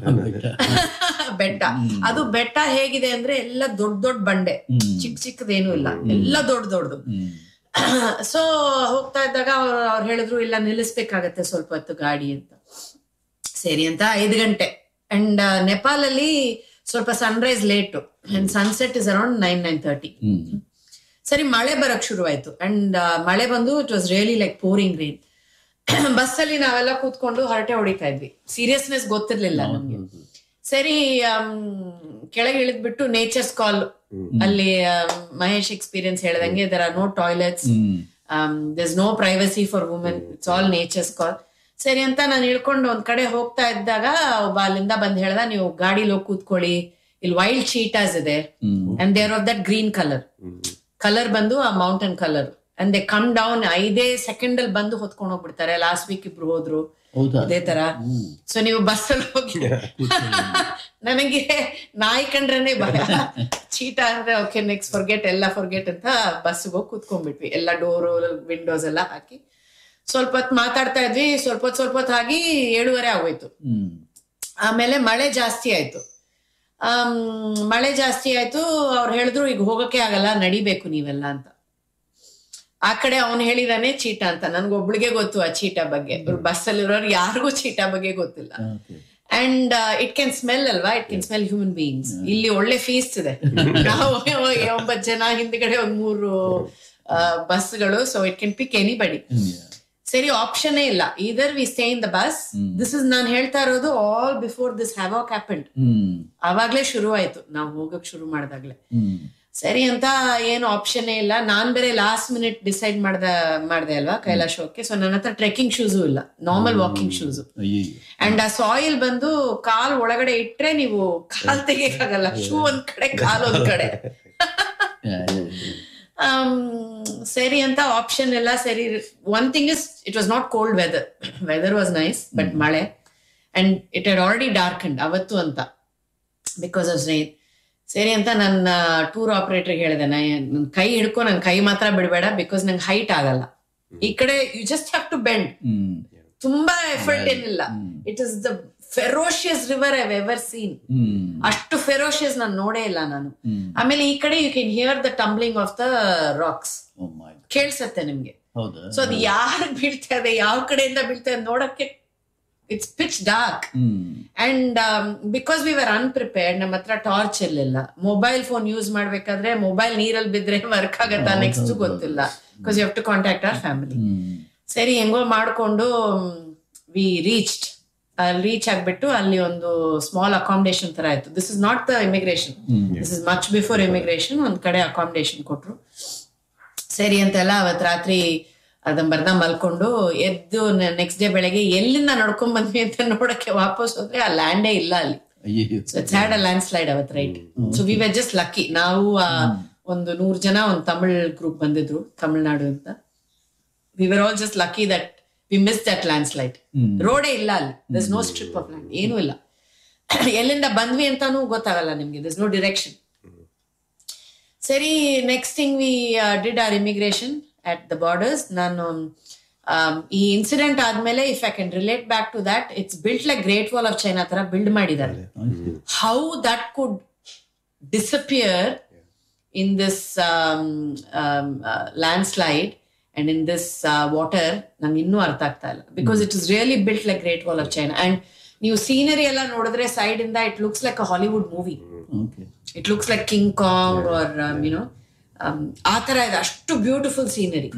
ಬೆಟ್ಟ ಅದು ಬೆಟ್ಟ ಹೇಗಿದೆ ಅಂದ್ರೆ ಎಲ್ಲ ದೊಡ್ಡ ದೊಡ್ಡ ಬಂಡೆ ಚಿಕ್ಕ ಚಿಕ್ಕದೇನು ಇಲ್ಲ ಎಲ್ಲ ದೊಡ್ಡ ದೊಡ್ಡದು ಸೊ ಹೋಗ್ತಾ ಇದ್ದಾಗ ಅವ್ರು ಅವ್ರು ಹೇಳಿದ್ರು ಇಲ್ಲ ನಿಲ್ಲಿಸ್ಬೇಕಾಗತ್ತೆ ಸ್ವಲ್ಪ ಹೊತ್ತು ಗಾಡಿ ಅಂತ ಸರಿ ಅಂತ ಐದು ಗಂಟೆ ಅಂಡ್ ನೆಪಾಲ್ ಅಲ್ಲಿ ಸ್ವಲ್ಪ sunrise late and sunset is around nine nine thirty ಸರಿ ಮಳೆ ಬರಕ್ ಶುರು ಆಯ್ತು ಅಂಡ್ ಮಳೆ ಬಂದು it was really like pouring rain bus ಅಲ್ಲಿ ನಾವೆಲ್ಲ ಕೂತ್ಕೊಂಡು ಹರಟೆ ಹೊಡಿತಾ ಇದ್ವಿ ಸೀರಿಯಸ್ನೆಸ್ ಗೊತ್ತಿರ್ಲಿಲ್ಲ ನಮ್ಗೆ ಸರಿ ಆಮ್, ಕೆಳಗೆ ಇಳಿದ್ಬಿಟ್ಟು ನೇಚರ್ಸ್ ಕಾಲ್ ಅಲ್ಲಿ ಆಮ್, ಮಹೇಶ್ ಎಕ್ಸ್ಪೀರಿಯನ್ಸ್ ಹೇಳ್ದಂಗೆ there are no toilets this no privacy for women it's all nature's call ಸರಿ ಅಂತ ನಾನು ಇಳ್ಕೊಂಡು ಒಂದ್ ಕಡೆ ಹೋಗ್ತಾ ಇದ್ದಾಗ ಒಬ್ಬ ಅಲ್ಲಿಂದ ಬಂದ್ ಹೇಳ್ದ ನೀವು ಗಾಡಿಲಿ ಹೋಗಿ ಕೂತ್ಕೊಳ್ಳಿ ಇಲ್ಲಿ ವೈಲ್ಡ್ ಚೀಟಾಸ್ ಇದೆ and there of that green colour colour ಬಂದು ಆ mountain colour and they come down ಐದೇ ಸೆಕೆಂಡ್ ಅಲ್ಲಿ ಬಂದು ಹೊತ್ಕೊಂಡು ಹೋಗ್ಬಿಡ್ತಾರೆ ಲಾಸ್ಟ್ ವೀಕ್ ಇಬ್ರು ಹೋದ್ರು ಹೌದಾ ಇದೇ ತರ ಸೊ ನೀವು ಬಸ್ ಅಲ್ಲಿ ಹೋಗಿ ನನಗೆ ನಾಯಿ ಕಂಡ್ರೇನೆ ಭಯ ಚೀಟ ಅಂದ್ರೆ ಓಕೆ ನೆಕ್ಸ್ಟ್ ಫರ್ಗೆಟ್ ಎಲ್ಲ ಫರ್ಗೆಟ್ ಅಂತ ಬಸ್ ಹೋಗಿ ಕೂತ್ಕೊಂಡ್ಬಿಟ್ವಿ ಎಲ್ಲ ಡೋರು ವಿಂಡೋಸ್ ಎಲ್ಲ ಹಾಕಿ ಸ್ವಲ್ಪ ಹೊತ್ತು ಮಾತಾಡ್ತಾ ಇದ್ವಿ ಸ್ವಲ್ಪ ಹೊತ್ತು ಸ್ವಲ್ಪ ಹೊತ್ತು ಆಗಿ ಏಳುವರೆ ಆಗೋಯ್ತು ಹ್ಮ್ ಆಮೇಲೆ ಮಳೆ ಜಾಸ್ತಿ ಆಯ್ತು ಆಮ್, ಮಳೆ ಜಾಸ್ತಿ ಆಯ್ತು ಅವ್ರು ಹೇಳಿದ್ರು ಈಗ ಹೋಗಕ್ಕೆ ಆಗಲ್ಲ ನಡಿಬೇಕು ನೀವೆಲ್ಲ ಅಂತ ಆ ಕಡೆ ಅವನು ಹೇಳಿದಾನೆ ಚೀಟ ಅಂತ ನನ್ಗೊಬ್ಳಿಗೆ ಗೊತ್ತು ಆ ಚೀಟ ಬಗ್ಗೆ ಬಸ್ ಅಲ್ಲಿರೋರು ಯಾರಿಗೂ ಚೀಟ ಬಗ್ಗೆ ಗೊತ್ತಿಲ್ಲ okay and it can smell ಅಲ್ವಾ it can smell human beings ಇಲ್ಲಿ ಒಳ್ಳೆ ಫೀಸ್ಟ್ ಇದೆ ನಾವು ಒಂಬತ್ತು ಜನ ಹಿಂದ್ಗಡೆ ಒಂದ್ ಮೂರು ಬಸ್ಗಳು so it can pick anybody ಸರಿ ಆಪ್ಷನ್ ಇಲ್ಲ either we stay in the bus this is ನಾನು ಹೇಳ್ತಾ ಇರೋದು all before this havoc happened hmm ಅವಾಗ್ಲೇ ಶುರು ಆಯ್ತು ನಾವು ಹೋಗಕ್ ಶುರು ಮಾಡ್ದಾಗ್ಲೆ ಹ್ಮ್ ಸರಿ ಅಂತ ಏನು ಆಪ್ಷನ್ ಇಲ್ಲ ನಾನ್ ಬೇರೆ ಲಾಸ್ಟ್ ಮಿನಿಟ್ ಡಿಸೈಡ್ ಮಾಡ್ದ ಮಾಡ್ದೆ ಅಲ್ವಾ ಕೈಲಾಶ್ ಹೋಗಕ್ಕೆ ಸೊ ನನ್ನ ಹತ್ರ ಟ್ರೆಕ್ಕಿಂಗ್ ಶೂಸು ಇಲ್ಲ ನಾರ್ಮಲ್ ವಾಕಿಂಗ್ ಶೂಸು ಅಯ್ಯೋ ಅಂಡ್ ಆ ಸಾಯಿಲ್ ಬಂದು ಕಾಲ್ ಒಳಗಡೆ ಇಟ್ರೆ ನೀವು ಕಾಲ್ ತೆಗಿಯಕ್ಕಾಗಲ್ಲ ಶೂ ಒಂದ್ ಕಡೆ ಕಾಲ್ ಒಂದ್ ಕಡೆ ಆಮ್, ಸರಿ ಅಂತ ಆಪ್ಷನ್ ಎಲ್ಲ ಸರಿ one thing is it was not cold weather weather was nice but ಮಳೆ and it had already dark and ಅವತ್ತು ಅಂತ ಬಿಕಾಸ್ ಆಫ್ ರೈನ್ ಸರಿ ಅಂತ ನನ್ನ ಟೂರ್ ಆಪರೇಟರ್ ಹೇಳಿದೆ ನನ್ ಕೈ ಹಿಡ್ಕೊ ನನ್ ಕೈ ಮಾತ್ರ ಬಿಡಬೇಡ ಬಿಕಾಸ್ ನಂಗೆ ಹೈಟ್ ಆಗಲ್ಲ ಈ ಕಡೆ you just have to bend hmm ತುಂಬಾ ಎಫರ್ಟ್ ಏನಿಲ್ಲ it is the ferocious river I've ever seen hmm ಅಷ್ಟು ಫೆರೋಷಿಯಸ್ ನಾನು ನೋಡೇ ಇಲ್ಲ ನಾನು ಹ್ಮ್. ಆಮೇಲೆ ಈ ಕಡೆ you can hear the tumbling of the rocks oh my ಕೇಳಿಸತ್ತೆ ನಿಮ್ಗೆ ಹೌದಾ ಸೊ ಅದು ಯಾರು ಬೀಳ್ತಾ ಇದೆ ಯಾವ ಕಡೆಯಿಂದ ಬೀಳ್ತಾ ಇದೆ ನೋಡಕ್ಕೆ it's pitch dark and because we were unprepared ನಮ್ಮ ಹತ್ರ ಟಾರ್ಚ್ ಇರ್ಲಿಲ್ಲ ಮೊಬೈಲ್ ಫೋನ್ ಯೂಸ್ ಮಾಡ್ಬೇಕಾದ್ರೆ ಮೊಬೈಲ್ ನೀರಲ್ಲಿ ಬಿದ್ರೆ ವರ್ಕ್ ಆಗತ್ತಾ ನೆಕ್ಸ್ಟ್ ಗೊತ್ತಿಲ್ಲ because you have to contact ಅವರ್ ಫ್ಯಾಮಿಲಿ ಸರಿ ಹೆಂಗೋ ಮಾಡ್ಕೊಂಡು ವಿ ರೀಚ್ಡ್ ಅಲ್ಲಿ ರೀಚ್ ಆಗ್ಬಿಟ್ಟು ಅಲ್ಲಿ ಒಂದು ಸ್ಮಾಲ್ ಅಕಾಮಿಡೇಷನ್ ತರ ಆಯ್ತು this is not the immigration this is much before immigration ಒಂದ್ ಕಡೆ ಅಕಾಮಿಡೇಷನ್ ಕೊಟ್ರು ಸರಿ ಅಂತೆಲ್ಲ ಅವತ್ ರಾತ್ರಿ ಅರ್ಧಂಬರ್ಧ ಮಲ್ಕೊಂಡು ಎದ್ದು ನೆಕ್ಸ್ಟ್ ಡೇ ಬೆಳಗ್ಗೆ ಎಲ್ಲಿಂದ ನಡ್ಕೊಂಡ್ ಬಂದ್ವಿ ಅಂತ ನೋಡಕ್ಕೆ ವಾಪಸ್ ಹೋದ್ರೆ ಆ ಲ್ಯಾಂಡೇ ಇಲ್ಲ ಅಲ್ಲಿ ಅಯ್ಯೋ so it's had a landslide ಅವತ್ right so we were just lucky ನಾವು ಆ, ಒಂದು ನೂರ್ ಜನ ಒಂದು ತಮಿಳ್ ಗ್ರೂಪ್ ಬಂದಿದ್ರು ತಮಿಳ್ನಾಡು ಅಂತ we were all just lucky that we miss that landslide ರೋಡೇ ಇಲ್ಲ ಅಲ್ಲಿ thus no strip of land ಏನೂ ಇಲ್ಲ ಎಲ್ಲಿಂದ ಬಂದ್ವಿ ಅಂತಾನೂ ಗೊತ್ತಾಗಲ್ಲ ನಿಮ್ಗೆ ದಿಸ್ ನೋ ಡಿರೆಕ್ಷನ್ ಸರಿ next thing we did our immigration at the borders ನಾನು um, ಈ ಇನ್ಸಿಡೆಂಟ್ ಆದ್ಮೇಲೆ if I can relate back to that it's built like Great Wall of China ತರ ಬಿಲ್ಡ್ ಮಾಡಿದ್ದಾರೆ how that could disappear in this landslide and in this water ನಂಗೆ ಇನ್ನೂ ಅರ್ಥ ಆಗ್ತಾ ಇಲ್ಲ because it is really built like Great Wall of China and ನೀವು scenery ಎಲ್ಲ ನೋಡಿದ್ರೆ ಸೈಡ್ ಇಂದ it looks like a Hollywood movie okay it looks like King Kong or you know ಆ ತರ ಇದೆ ಅಷ್ಟು ಬ್ಯೂಟಿಫುಲ್ ಸೀನರಿ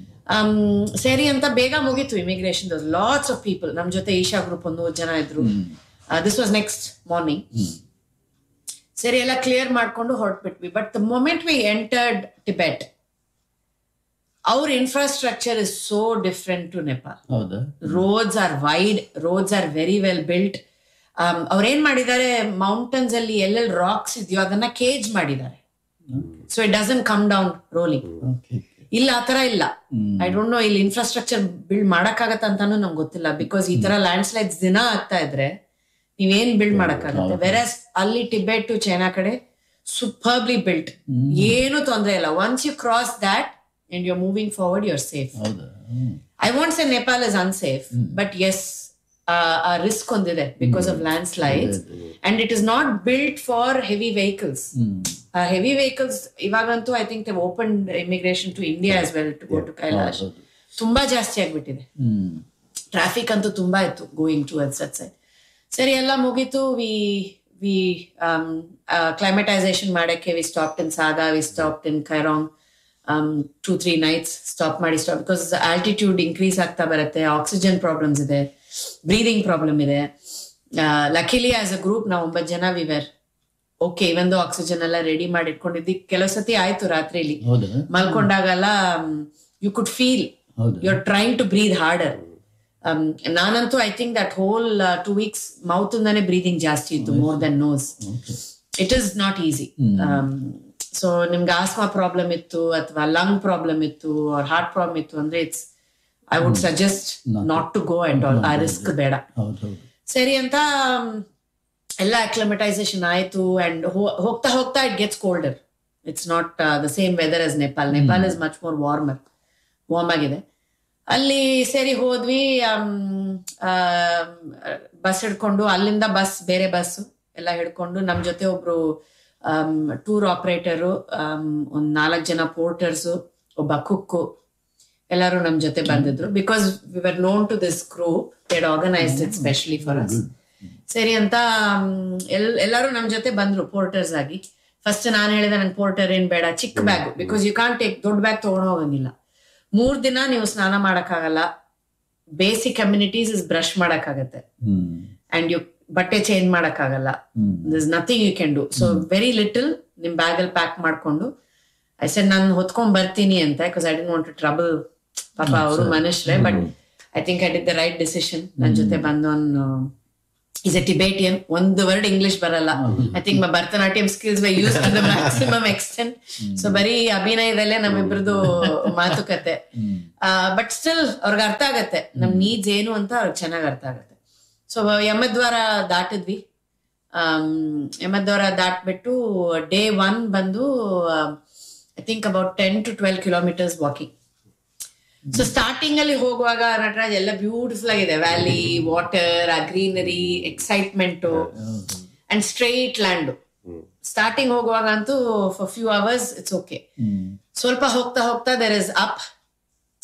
ಸರಿ ಅಂತ ಬೇಗ ಮುಗೀತು ಇಮಿಗ್ರೇಷನ್ ಲಾಟ್ಸ್ ಆಫ್ ಪೀಪಲ್ ನಮ್ ಜೊತೆ ಈಶಾ ಗ್ರೂಪ್ ಒಂದು ನೂರು ಜನ ಇದ್ರು ದಿಸ್ ವಾಸ್ ನೆಕ್ಸ್ಟ್ ಮಾರ್ನಿಂಗ್ ಸರಿ ಎಲ್ಲ ಕ್ಲಿಯರ್ ಮಾಡ್ಕೊಂಡು ಹೊರಟ್ಬಿಟ್ವಿ but the moment we entered Tibet ಅವ್ರ infrastructure is so different to Nepal ಹೌದಾ roads are wide roads are very well built ಅವ್ರೇನ್ ಮಾಡಿದ್ದಾರೆ ಮೌಂಟನ್ಸ್ ಅಲ್ಲಿ ಎಲ್ಲೆಲ್ಲಿ ರಾಕ್ಸ್ ಇದೆಯೋ ಅದನ್ನ ಕೇಜ್ ಮಾಡಿದ್ದಾರೆ so it doesn't come down rolling okay ಇಲ್ಲ ಆತರ ಇಲ್ಲ ಐ ಡೋಂಟ್ ನೋ ಇಲ್ಲಿ ಇನ್ಫ್ರಾಸ್ಟ್ರಕ್ಚರ್ ಬಿಲ್ಡ್ ಮಾಡಕ್ಕಾಗತ್ತ ಅಂತಾನು ನಂಗೆ ಗೊತ್ತಿಲ್ಲ ಬಿಕಾಸ್ ಈ ತರ ಲ್ಯಾಂಡ್ ಸ್ಲೈಡ್ಸ್ ದಿನ ಆಗ್ತಾ ಇದ್ರೆ ನೀವೇನ್ ಬಿಲ್ಡ್ ಮಾಡಕ್ಕಾಗತ್ತೆ ವೆರಸ್ ಅಲ್ಲಿ ಟಿಬೆಟ್ ಟು ಚೈನಾ ಕಡೆ ಸೂಪರ್ಬ್ಲಿ ಬಿಲ್ಟ್ ಏನು ತೊಂದರೆ ಇಲ್ಲ once you cross that and you moving forward you are safe ಹೌದಾ hmm. I want say Nepal is unsafe but yes ಆ ರಿಸ್ಕ್ ಒಂದಿದೆ because of landslides and it is not built for heavy vehicles heavy vehicles ಇವಾಗಂತೂ I think open immigration to India as well to go to Kailash ತುಂಬಾ ಜಾಸ್ತಿ ಆಗ್ಬಿಟ್ಟಿದೆ ಹ್ಮ್ traffic ಅಂತೂ ತುಂಬಾ ಇತ್ತು going to ಅದ್ ಸತ್ ಸೈಡ್ ಸರಿ ಎಲ್ಲ ಮುಗೀತು ವಿ ವಿ ಕ್ಲೈಮೇಟೈಸೇಷನ್ ಮಾಡಕ್ಕೆ V stop in Saga we stop in Kyirong two three nights stop ಮಾಡಿ ಸ್ಟಾಪ್ ಬಿಕಾಸ್ ಆಲ್ಟಿಟ್ಯೂಡ್ ಇನ್ಕ್ರೀಸ್ ಆಗ್ತಾ ಬರುತ್ತೆ ಆಕ್ಸಿಜನ್ ಪ್ರಾಬ್ಲಮ್ಸ್ ಇದೆ ಬ್ರೀದಿಂಗ್ ಪ್ರಾಬ್ಲಮ್ ಇದೆ ಲಕಿಲಿ ಆಸ್ ಅ ಗ್ರೂಪ್ ನಾವು ಒಂಬತ್ತು ಜನ ವಿವರ್ ಓಕೆ ಇವಂದು ಆಕ್ಸಿಜನ್ ಎಲ್ಲ ರೆಡಿ ಮಾಡಿ ಇಟ್ಕೊಂಡಿದ್ದಿ ಕೆಲವು ಸತಿ ಆಯ್ತು ರಾತ್ರಿಲಿ ಹೌದಾ ಮಲ್ಕೊಂಡಾಗೆಲ್ಲ ಯು ಕುಡ್ ಫೀಲ್ ಹೌದು. You are trying to breathe harder ನಾನಂತೂ I think that whole two weeks mouth ಇಂದಾನೆ ಬ್ರೀದಿಂಗ್ ಜಾಸ್ತಿ ಇತ್ತು more then nose it is not easy so ನಿಮ್ಗೆ ಆಸ್ಮಾ ಪ್ರಾಬ್ಲಮ್ ಇತ್ತು ಅಥವಾ ಲಂಗ್ ಪ್ರಾಬ್ಲಮ್ ಇತ್ತು ಅವ್ರ ಹಾರ್ಟ್ ಪ್ರಾಬ್ಲಮ್ ಇತ್ತು ಅಂದ್ರೆ it's I would suggest not to go and all ಆ ರಿಸ್ಕ್ ಬೇಡ ಹೌದು ಹೌದು ಸರಿ ಅಂತ ಮ್, ಎಲ್ಲ ಅಕ್ಲಮಟೈಸೇಷನ್ ಆಯ್ತು ಅಂಡ್ ಹೋಗ್ತಾ ಹೋಗ್ತಾ it gets colder it's not the same weather as Nepal Nepal is much more warmer warm ಆಗಿದೆ ಅಲ್ಲಿ ಸರಿ ಹೋದ್ವಿ ಬಸ್ ಹಿಡ್ಕೊಂಡು ಅಲ್ಲಿಂದ ಬಸ್ ಬೇರೆ ಬಸ್ ಎಲ್ಲ ಹಿಡ್ಕೊಂಡು ನಮ್ ಜೊತೆ ಒಬ್ರು ಟೂರ್ ಆಪರೇಟರು ಒಂದ್ ನಾಲ್ಕು ಜನ ಪೋರ್ಟರ್ಸ್ ಒಬ್ಬ ಕುಕ್ಕು ಎಲ್ಲರೂ ನಮ್ ಜೊತೆ ಬಂದಿದ್ರು because we were known to this group they'd organized it specially for us ಸರಿ ಅಂತ ಮ್, ಎಲ್ ಎಲ್ಲರೂ ನಮ್ ಜೊತೆ ಬಂದ್ರು ಪೋರ್ಟರ್ಸ್ ಆಗಿ ಫಸ್ಟ್ ನಾನು ಹೇಳಿದೆ ನನ್ ಪೋರ್ಟರ್ ಏನ್ ಬೇಡ ಚಿಕ್ಕ bag because you can't take ದೊಡ್ಡ ಬ್ಯಾಗ್ ತಗೊಂಡು ಹೋಗಂಗಿಲ್ಲ ಮೂರ್ ದಿನ ನೀವು ಸ್ನಾನ ಮಾಡಕ್ಕಾಗಲ್ಲ ಬೇಸಿಕ್ ಕಮ್ಯುನಿಟೀಸ್ ಇಸ್ ಬ್ರಷ್ ಮಾಡಕ್ಕಾಗತ್ತೆ ಹ್ಮ್ ಅಂಡ್ ಯು ಬಟ್ಟೆ ಚೇಂಜ್ ಮಾಡಕ್ಕಾಗಲ್ಲ this nothing you can do so very little ನಿಮ್ ಬ್ಯಾಗ್ ಅಲ್ಲಿ ಪ್ಯಾಕ್ ಮಾಡ್ಕೊಂಡು ಐ ಸೆಡ್ ನಾನು ಹೊತ್ಕೊಂಡ್ ಬರ್ತೀನಿ ಅಂತ because I don't want to trouble ಪಾಪ ಅವರು ಮನುಷ್ಯರೇ but I think I did the right decision ನನ್ ಜೊತೆ ಬಂದವನು ಇಸ್ ಎ ಟಿಬೇಟಿಯನ್ ಒಂದು ವರ್ಡ್ ಇಂಗ್ಲಿಷ್ ಬರಲ್ಲ I think my Bharatanatyam skills we use to the maximum extent so ಬರೀ ಅಭಿನಯದಲ್ಲೇ ನಮ್ಮಿಬ್ರದ್ದು ಮಾತುಕತೆ ಬಟ್ ಸ್ಟಿಲ್ ಅವ್ರಿಗೆ ಅರ್ಥ ಆಗತ್ತೆ ನಮ್ ನೀಡ್ಸ್ ಏನು ಅಂತ ಅವ್ರಿಗೆ ಚೆನ್ನಾಗಿ ಅರ್ಥ ಆಗತ್ತೆ ಸೊ ಯಮದ್ವಾರ ದಾಟಿದ್ವಿ ಯಮದ್ವಾರ ದಾಟ್ಬಿಟ್ಟು ಡೇ ಒನ್ ಬಂದು I think about ten to twelve kilometers walking so starting ಅಲ್ಲಿ ಹೋಗುವಾಗ ನಟರಾಜ್ ಎಲ್ಲ ಬ್ಯೂಟಿಫುಲ್ ಆಗಿದೆ ವ್ಯಾಲಿ ವಾಟರ್ ಆ greenery excitement and straight land starting ಹೋಗುವಾಗ ಅಂತೂ for few hours it's okay ಸ್ವಲ್ಪ ಹೋಗ್ತಾ ಹೋಗ್ತಾ ದರ್ ಇಸ್ ಅಪ್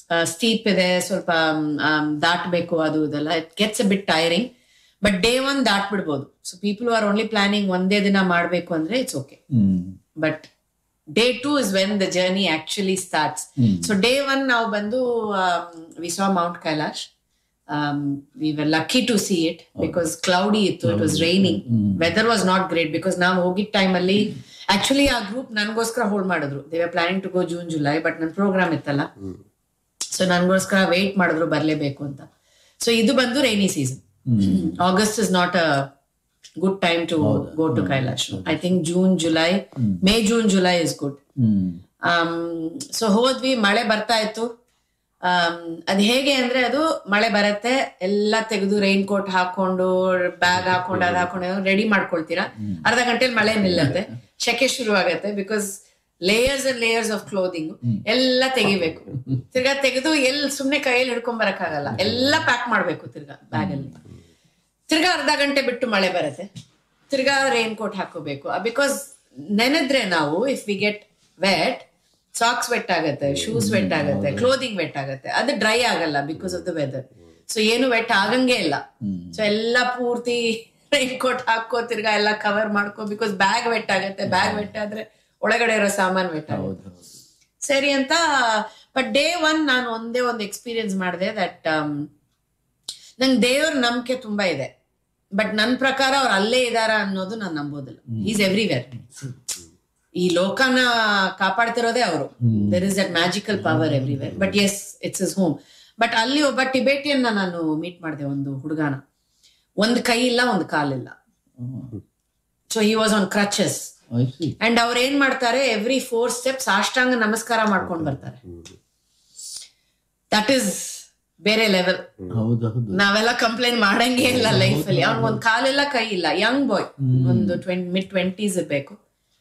ಸ್ಟೀಪ್ ಇದೆ ಸ್ವಲ್ಪ ದಾಟಬೇಕು ಅದು ಇದೆಲ್ಲ it gets a bit tiring but day one ದಾಟ್ಬಿಡ್ಬೋದು so people are only planning ಒಂದೇ ದಿನ ಮಾಡಬೇಕು ಅಂದ್ರೆ it's okay hmm but day two is when the journey actually starts so day one ನಾವು ಬಂದು we saw Mount Kailash we were lucky to see it because cloudy ಇತ್ತು it was raining weather was not great because ನಾವು ಹೋಗಿದ್ದ ಟೈಮಲ್ಲಿ actually ಆ group ನನಗೋಸ್ಕರ hold ಮಾಡಿದ್ರು they are planning to go June July but ನನ್ನ ಪ್ರೋಗ್ರಾಮ್ ಇತ್ತಲ್ಲ so ನನಗೋಸ್ಕರ ವೇಟ್ ಮಾಡಿದ್ರು ಬರಲೇಬೇಕು ಅಂತ ಸೊ ಇದು ಬಂದು rainy season August is not a good time to go to Kailash I think June July May June July is good hmm so ಹೋದ್ವಿ ಮಳೆ ಬರ್ತಾ ಇತ್ತು ಆಮ್, ಅದ್ ಹೇಗೆ ಅಂದ್ರೆ ಅದು ಮಳೆ ಬರತ್ತೆ ಎಲ್ಲ ತೆಗೆದು ರೈನ್ ಕೋಟ್ ಹಾಕೊಂಡು ಬ್ಯಾಗ್ ಹಾಕೊಂಡು ಅದ್ ಹಾಕೊಂಡು ರೆಡಿ ಮಾಡ್ಕೊಳ್ತೀರಾ ಅರ್ಧ ಗಂಟೆಲಿ ಮಳೆ ನಿಲ್ಲತ್ತೆ ಶೆಕೆ ಶುರು ಆಗತ್ತೆ because layers and layers of clothing ಎಲ್ಲ ತೆಗಿಬೇಕು ತಿರ್ಗಾ ತೆಗೆದು ಎಲ್ಲಿ ಸುಮ್ನೆ ಕೈಯಲ್ಲಿ ಹಿಡ್ಕೊಂಡ್ ಬರಕ್ಕಾಗಲ್ಲ ಎಲ್ಲ ಪ್ಯಾಕ್ ಮಾಡ್ಬೇಕು ತಿರ್ಗಾ ಬ್ಯಾಗ್ ಅಲ್ಲಿ ತಿರ್ಗಾ ಅರ್ಧ ಗಂಟೆ ಬಿಟ್ಟು ಮಳೆ ಬರುತ್ತೆ ತಿರ್ಗಾ ರೈನ್ ಕೋಟ್ ಹಾಕೋಬೇಕು ಬಿಕಾಸ್ ನೆನೆದ್ರೆ ನಾವು if we get wet socks wet ಆಗತ್ತೆ ಶೂಸ್ ವೆಟ್ ಆಗತ್ತೆ ಕ್ಲೋದಿಂಗ್ ವೆಟ್ ಆಗತ್ತೆ ಅದು ಡ್ರೈ ಆಗಲ್ಲ because of the weather so ಏನು ವೆಟ್ ಆಗಂಗೆ ಇಲ್ಲ ಸೊ ಎಲ್ಲ ಪೂರ್ತಿ ರೈನ್ ಕೋಟ್ ಹಾಕೋ ತಿರ್ಗಾ ಎಲ್ಲ ಕವರ್ ಮಾಡ್ಕೋ ಬಿಕಾಸ್ ಬ್ಯಾಗ್ ವೆಟ್ ಆಗತ್ತೆ ಬ್ಯಾಗ್ ವೆಟ್ ಆದ್ರೆ ಒಳಗಡೆ ಇರೋ ಸಾಮಾನ್ ವೆಟ್ ಆಗುತ್ತೆ ಸರಿ ಅಂತ ಬಟ್ ಡೇ ಒನ್ ನಾನು ಒಂದೇ ಒಂದು ಎಕ್ಸ್ಪೀರಿಯನ್ಸ್ ಮಾಡಿದೆ ದಟ್ ನಂಗೆ ದೇವ್ರ ನಂಬಿಕೆ ತುಂಬಾ ಇದೆ ಬಟ್ ನನ್ನ ಪ್ರಕಾರ ಅವ್ರು ಅಲ್ಲೇ ಇದಾರ ಅನ್ನೋದು ನಾನು ನಂಬೋದಿಲ್ಲ ಈಸ್ ಎವ್ರಿವೇರ್ ಈ ಲೋಕನ ಕಾಪಾಡ್ತಿರೋದೇ ಅವರು there is that magical power everywhere but yes it's is home but ಅಲ್ಲಿ ಒಬ್ಬ ಟಿಬೇಟಿಯನ್ ನಾನು ಮೀಟ್ ಮಾಡಿದೆ ಒಂದು ಹುಡುಗನ ಒಂದ್ ಕೈ ಇಲ್ಲ ಒಂದು ಕಾಲಿಲ್ಲ so he was on crutches I see and ಅವ್ರು ಏನ್ ಮಾಡ್ತಾರೆ ಎವ್ರಿ ಫೋರ್ ಸ್ಟೆಪ್ಸ್ ಸಾಷ್ಟಾಂಗ ನಮಸ್ಕಾರ ಮಾಡ್ಕೊಂಡು ಬರ್ತಾರೆ ದಟ್ ಇಸ್ ಬೇರೆ ಲೆವೆಲ್ ಹೌದೌದು ನಾವೆಲ್ಲ ಕಂಪ್ಲೇಂಟ್ ಮಾಡಂಗೆ ಇಲ್ಲ ಲೈಫ್ ಅಲ್ಲಿ ಅವ್ನ್ ಒಂದ್ ಕಾಲಿಲ್ಲ ಕೈ ಇಲ್ಲ ಯಂಗ್ ಬಾಯ್ ಒಂದು ಟ್ವೆಂಟ್ ಮಿಡ್ ಟ್ವೆಂಟೀಸ್ ಇರ್ಬೇಕು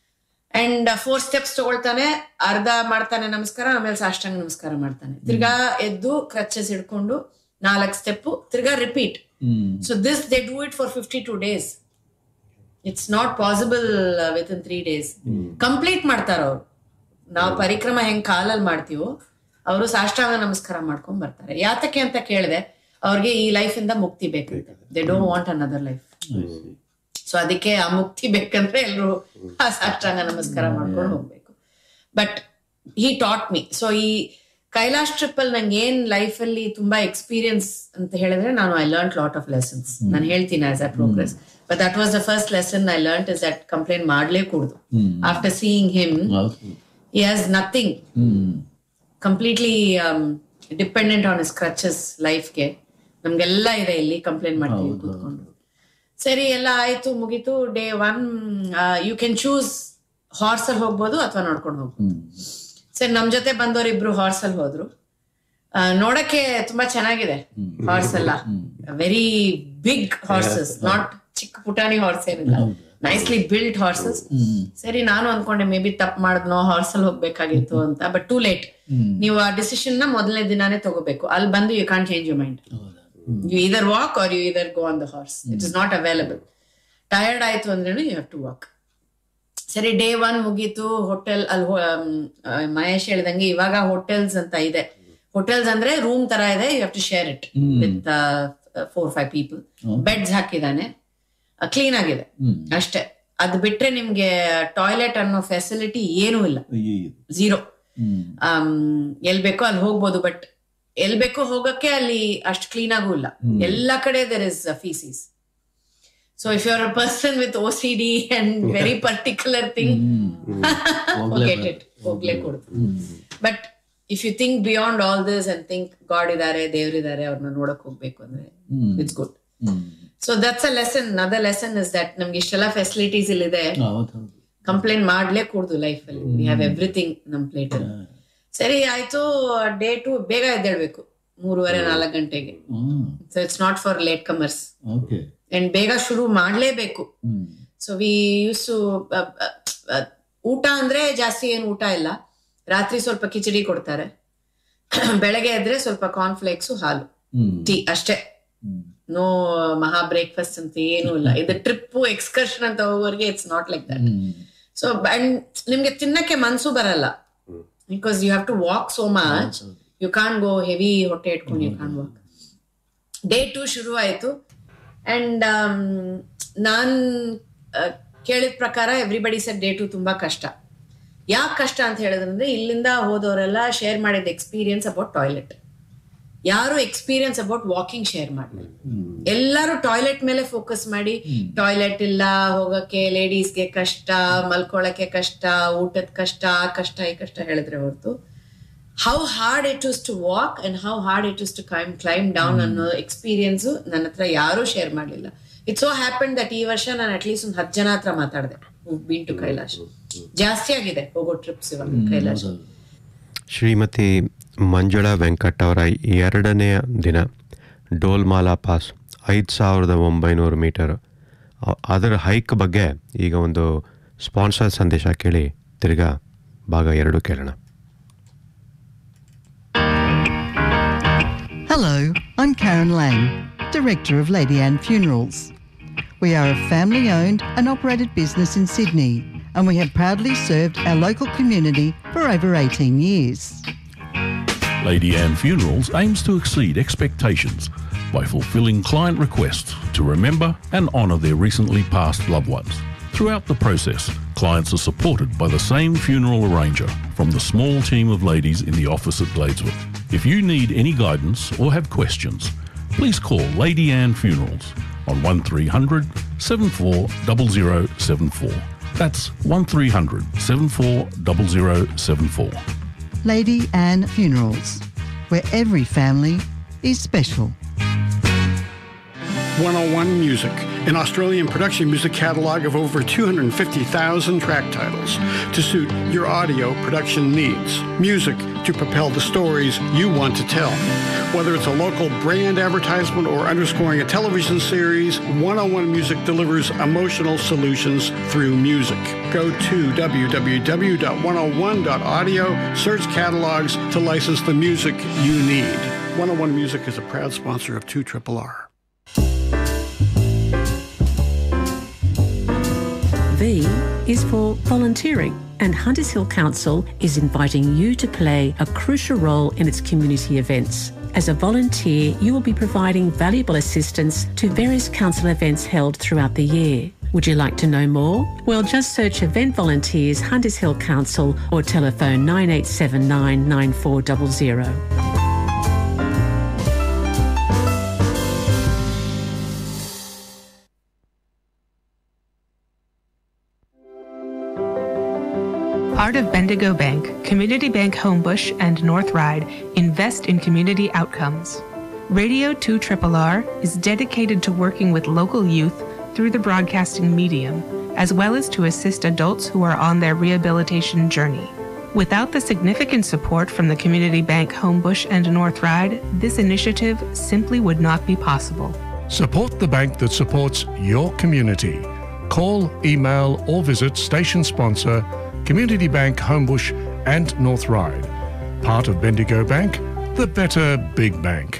ಅಂಡ್ ಫೋರ್ ಸ್ಟೆಪ್ಸ್ ತಗೊಳ್ತಾನೆ ಅರ್ಧ ಮಾಡ್ತಾನೆ ನಮಸ್ಕಾರ ಆಮೇಲೆ ಸಾಷ್ಟಾಂಗ ನಮಸ್ಕಾರ ಮಾಡ್ತಾನೆ ತಿರ್ಗಾ ಎದ್ದು ಕ್ರಚಸ್ ಹಿಡ್ಕೊಂಡು ನಾಲ್ಕು ಸ್ಟೆಪ್ ತಿರ್ಗಾ repeat hmm so this they do it for fifty two days it's not possible within three days complete ಮಾಡ್ತಾರ ಅವ್ರು ನಾವು ಪರಿಕ್ರಮ ಹೆಂಗ್ ಕಾಲಲ್ಲಿ ಮಾಡ್ತೀವೋ ಅವರು ಸಾಷ್ಟಾಂಗ ನಮಸ್ಕಾರ ಮಾಡ್ಕೊಂಡ್ ಬರ್ತಾರೆ ಯಾತಕ್ಕೆ ಅಂತ ಕೇಳಿದೆ ಅವ್ರಿಗೆ ಈ ಲೈಫ್ ಇಂದ ಮುಕ್ತಿ ಬೇಕಂತೆ they don't want another life I see so ಅದಕ್ಕೆ ಆ ಮುಕ್ತಿ ಬೇಕಂದ್ರೆ ಎಲ್ರು ಆ ಸಾಷ್ಟಾಂಗ ನಮಸ್ಕಾರ ಮಾಡ್ಕೊಂಡು ಹೋಗ್ಬೇಕು but he taught me so ಈ ಕೈಲಾಶ್ ಟ್ರಿಪ್ ಅಲ್ಲಿ ನಂಗೆ ಏನ್ ಲೈಫ್ ಅಲ್ಲಿ ತುಂಬಾ ಎಕ್ಸ್ಪೀರಿಯನ್ಸ್ ಅಂತ ಹೇಳಿದ್ರೆ ನಾನು I learn lot of lessons ನಾನು ಹೇಳ್ತೀನಿ as a progress but that was the first lesson I learn is that complaint ಮಾಡ್ಲೇ ಕೂಡುದು ಆಫ್ಟರ್ ಸೀಯಿಂಗ್ ಹಿಮ್ ಹೌದು he has nothing hmm completely dependent on is crutches ಲೈಫ್ಗೆ ನಮ್ಗೆಲ್ಲ ಇದೆ ಇಲ್ಲಿ complaint ಮಾಡ್ತೀವಿ ಕೂತ್ಕೊಂಡು ಸರಿ ಎಲ್ಲ ಆಯ್ತು ಮುಗೀತು day one you can choose horse ಅಲ್ಲಿ ಹೋಗ್ಬೋದು ಅಥವಾ ನೋಡ್ಕೊಂಡು ಹೋಗ್ಬೋದು ಹ್ಮ್ ಸರಿ ನಮ್ ಜೊತೆ ಬಂದವರು ಇಬ್ರು ಹಾರ್ಸ್ ಅಲ್ಲಿ ಹೋದ್ರು ಆ, ನೋಡಕ್ಕೆ ತುಂಬಾ ಚೆನ್ನಾಗಿದೆ ಹಾರ್ಸ್ ಎಲ್ಲ ವೆರಿ ಬಿಗ್ ಹಾರ್ಸಸ್ ನಾಟ್ ಚಿಕ್ಕ ಪುಟಾಣಿ ಹಾರ್ಸ್ ಏನಿಲ್ಲ ನೈಸ್ಲಿ ಬಿಲ್ಟ್ ಹಾರ್ಸಸ್ ಸರಿ ನಾನು ಅನ್ಕೊಂಡೆ ಮೇ ಬಿ ತಪ್ಪು ಮಾಡಿದ್ನೋ ಹಾರ್ಸ್ ಅಲ್ಲಿ ಹೋಗ್ಬೇಕಾಗಿತ್ತು ಅಂತ ಬಟ್ ಟೂ ಲೇಟ್ ನೀವು ಆ ಡಿಸಿಷನ್ ನ ಮೊದಲನೇ ದಿನಾನೇ ತಗೋಬೇಕು ಅಲ್ಲಿ ಬಂದು you can't change you mind you either walk or you either go on the horse it is not available tired ಆಯ್ತು ಅಂದ್ರೆ ಯು ಹ್ಯಾವ್ ಟು ವಾಕ್ ಸರಿ ಡೇ ಒನ್ ಮುಗೀತು ಹೋಟೆಲ್ ಅಲ್ಲಿ ಹೋ- ಆಮ್, ಆ, ಮಹೇಶ್ ಹೇಳ್ದಂಗೆ ಇವಾಗ ಹೋಟೆಲ್ಸ್ ಅಂತ ಇದೆ ಹೋಟೆಲ್ಸ್ ಅಂದ್ರೆ ರೂಮ್ ತರ ಇದೆ you have to share it with four five people beds ಹಾಕಿದಾನೆ ಕ್ಲೀನ್ ಆಗಿದೆ ಅಷ್ಟೇ ಅದ್ ಬಿಟ್ರೆ ನಿಮ್ಗೆ ಟಾಯ್ಲೆಟ್ ಅನ್ನೋ ಫೆಸಿಲಿಟಿ ಏನೂ ಇಲ್ಲ ಅಯ್ಯಯ್ಯೋ ಝೀರೋ ಹ್ಮ್ ಎಲ್ ಬೇಕೋ ಅಲ್ಲಿ ಹೋಗ್ಬೋದು ಬಟ್ ಎಲ್ ಬೇಕೋ ಹೋಗಕ್ಕೆ ಅಲ್ಲಿ ಅಷ್ಟು ಕ್ಲೀನ್ ಆಗೂ ಇಲ್ಲ ಎಲ್ಲ ಕಡೆ there is faeces so if you are a person with O C D and very particular thing get it ಹೋಗ್ಲೇ ಕೊಡುದು but if you think beyond all this and think God ಇದಾರೆ ದೇವ್ರಿದ್ದಾರೆ ಅವ್ರನ್ನ ನೋಡಕ್ ಹೋಗ್ಬೇಕು ಅಂದ್ರೆ it's good hmm so that's a lesson other lesson is that ನಮ್ಗೆ ಇಷ್ಟೆಲ್ಲ ಫೆಸಿಲಿಟೀಸ್ ಇಲ್ಲಿದೆ ಹೌದೌದು ಕಂಪ್ಲೇಂಟ್ ಮಾಡ್ಲೇ ಕೂಡ್ದು ಲೈಫ್ ಅಲ್ಲಿ ವಿ ಹ್ಯಾವ್ ಎವ್ರಿಥಿಂಗ್ ನಮ್ ಪ್ಲೇಟ್ ಅಲ್ಲಿ ಸರಿ ಆಯ್ತು ಡೇ ಟು ಬೇಗ ಎದ್ದೇಳ್ಬೇಕು ಮೂರುವರೆ ನಾಲ್ಕು ಗಂಟೆಗೆ hmm so it's not for latecomers okay and ಬೇಗ ಶುರು ಮಾಡ್ಲೇಬೇಕು hmm so we used to ಊಟ ಅಂದ್ರೆ ಜಾಸ್ತಿ ಏನು ಊಟ ಇಲ್ಲ ರಾತ್ರಿ ಸ್ವಲ್ಪ ಕಿಚಡಿ ಕೊಡ್ತಾರೆ ಬೆಳಗ್ಗೆ ಎದ್ರೆ ಸ್ವಲ್ಪ ಕಾರ್ನ್ಫ್ಲೇಕ್ಸ್ ಹಾಲು ಹ್ಮ್ ಟೀ ಅಷ್ಟೇ ಹ್ಮ್ ನೋ ಮಹಾ ಬ್ರೇಕ್ಫಾಸ್ಟ್ ಅಂತ ಏನೂ ಇಲ್ಲ ಇದು ಟ್ರಿಪ್ ಎಕ್ಸ್ಕರ್ಷನ್ ಅಂತ ಹೋಗೋರಿಗೆ it's not like that hmm so and ನಿಮ್ಗೆ ತಿನ್ನಕ್ಕೆ ಮನ್ಸು ಬರಲ್ಲ because you have to walk so much you can't go heavy ಹೊಟ್ಟೆ ಇಟ್ಕೊಂಡು you can't walk day two ಶುರು ಆಯ್ತು ಅಂಡ್ ನಾನ್ ಕೇಳಿದ ಪ್ರಕಾರ ಎವ್ರಿಬಡಿ ಸೆಟ್ ಡೇ ಟು ತುಂಬಾ ಕಷ್ಟ ಯಾಕೆ ಕಷ್ಟ ಅಂತ ಹೇಳಿದ್ರಂದ್ರೆ ಇಲ್ಲಿಂದ ಹೋದವರೆಲ್ಲ ಶೇರ್ ಮಾಡಿದ ಎಕ್ಸ್ಪೀರಿಯನ್ಸ್ ಅಬೌಟ್ ಟಾಯ್ಲೆಟ್ ಯಾರು ಎಕ್ಸ್ಪೀರಿಯನ್ಸ್ ಅಬೌಟ್ ವಾಕಿಂಗ್ ಶೇರ್ ಮಾಡಲಿಲ್ಲ ಎಲ್ಲರೂ ಟಾಯ್ಲೆಟ್ ಮೇಲೆ ಫೋಕಸ್ ಮಾಡಿ ಟಾಯ್ಲೆಟ್ ಇಲ್ಲ ಹೋಗಕ್ಕೆ ಲೇಡೀಸ್ಗೆ ಕಷ್ಟ ಮಲ್ಕೊಳಕ್ಕೆ ಕಷ್ಟ ಊಟದ ಕಷ್ಟ ಆ ಕಷ್ಟ ಈ ಕಷ್ಟ ಹೇಳಿದ್ರೆ ಹೊರತು how hard it is to walk and how hard it is to climb climb down ಅನ್ನೋ ಎಕ್ಸ್ಪೀರಿಯನ್ಸ್ ನನ್ನ ಹತ್ರ ಯಾರೂ ಶೇರ್ ಮಾಡಲಿಲ್ಲ ಇಟ್ಸ್ ಸೋ ಹ್ಯಾಪನ್ ದಟ್ ಈ ವರ್ಷ ನಾನು ಅಟ್ಲೀಸ್ಟ್ ಒಂದು ಹತ್ತು ಜನ ಹತ್ರ ಮಾತಾಡಿದೆ ಬೀನ್ ಟು ಕೈಲಾಶ್ ಜಾಸ್ತಿ ಆಗಿದೆ ಹೋಗೋ ಟ್ರಿಪ್ಸ್ ಇವಾಗ ಕೈಲಾಶ್ ಶ್ರೀಮತಿ ಮಂಜುಳಾ ವೆಂಕಟ್ ಅವರ ಎರಡನೆಯ ದಿನ ಡೋಲ್ಮಾಲಾ ಪಾಸ್ ಐದು ಸಾವಿರದ ಒಂಬೈನೂರು ಮೀಟರ್ ಅ- ಅದರ ಹೈಕ್ ಬಗ್ಗೆ ಈಗ ಒಂದು ಸ್ಪಾನ್ಸರ್ ಸಂದೇಶ ಕೇಳಿ ತಿರ್ಗಾ ಭಾಗ ಎರಡು ಕೇಳೋಣ Hello, I'm Karen Lang, Director of Lady Anne Funerals. We are a family owned and operated business in Sydney, and we have proudly served our local community for over 18 years. Lady Anne Funerals aims to exceed expectations by fulfilling client requests to remember and honour their recently passed loved ones. Throughout the process, clients are supported by the same funeral arranger from the small team of ladies in the office at Gladeswood. If you need any guidance or have questions, please call Lady Anne Funerals on 1300 740074. That's 1300 740074. Lady Anne Funerals, where every family is special. 101 Music, an Australian production music catalog of over 250,000 track titles to suit your audio production needs. Music to propel the stories you want to tell. Whether it's a local brand advertisement or underscoring a television series, 101 Music delivers emotional solutions through music. Go to www.101.audio, search catalogs to license the music you need. 101 Music is a proud sponsor of 2 Triple R. V is for volunteering, and Hunters Hill Council is inviting you to play a crucial role in its community events. As a volunteer, you will be providing valuable assistance to various council events held throughout the year. Would you like to know more? Well, just search Event Volunteers Hunters Hill Council or telephone 9879 9400. Part of Bendigo Bank, Community Bank Homebush, and North Ride invest in community outcomes. Radio 2 Triple R is dedicated to working with local youth through the broadcasting medium, as well as to assist adults who are on their rehabilitation journey. Without the significant support from the Community Bank Homebush and North Ride, this initiative simply would not be possible. Support the bank that supports your community. Call, email, or visit station sponsor Community Bank Homebush and North Ride. Part of Bendigo Bank, the better big bank.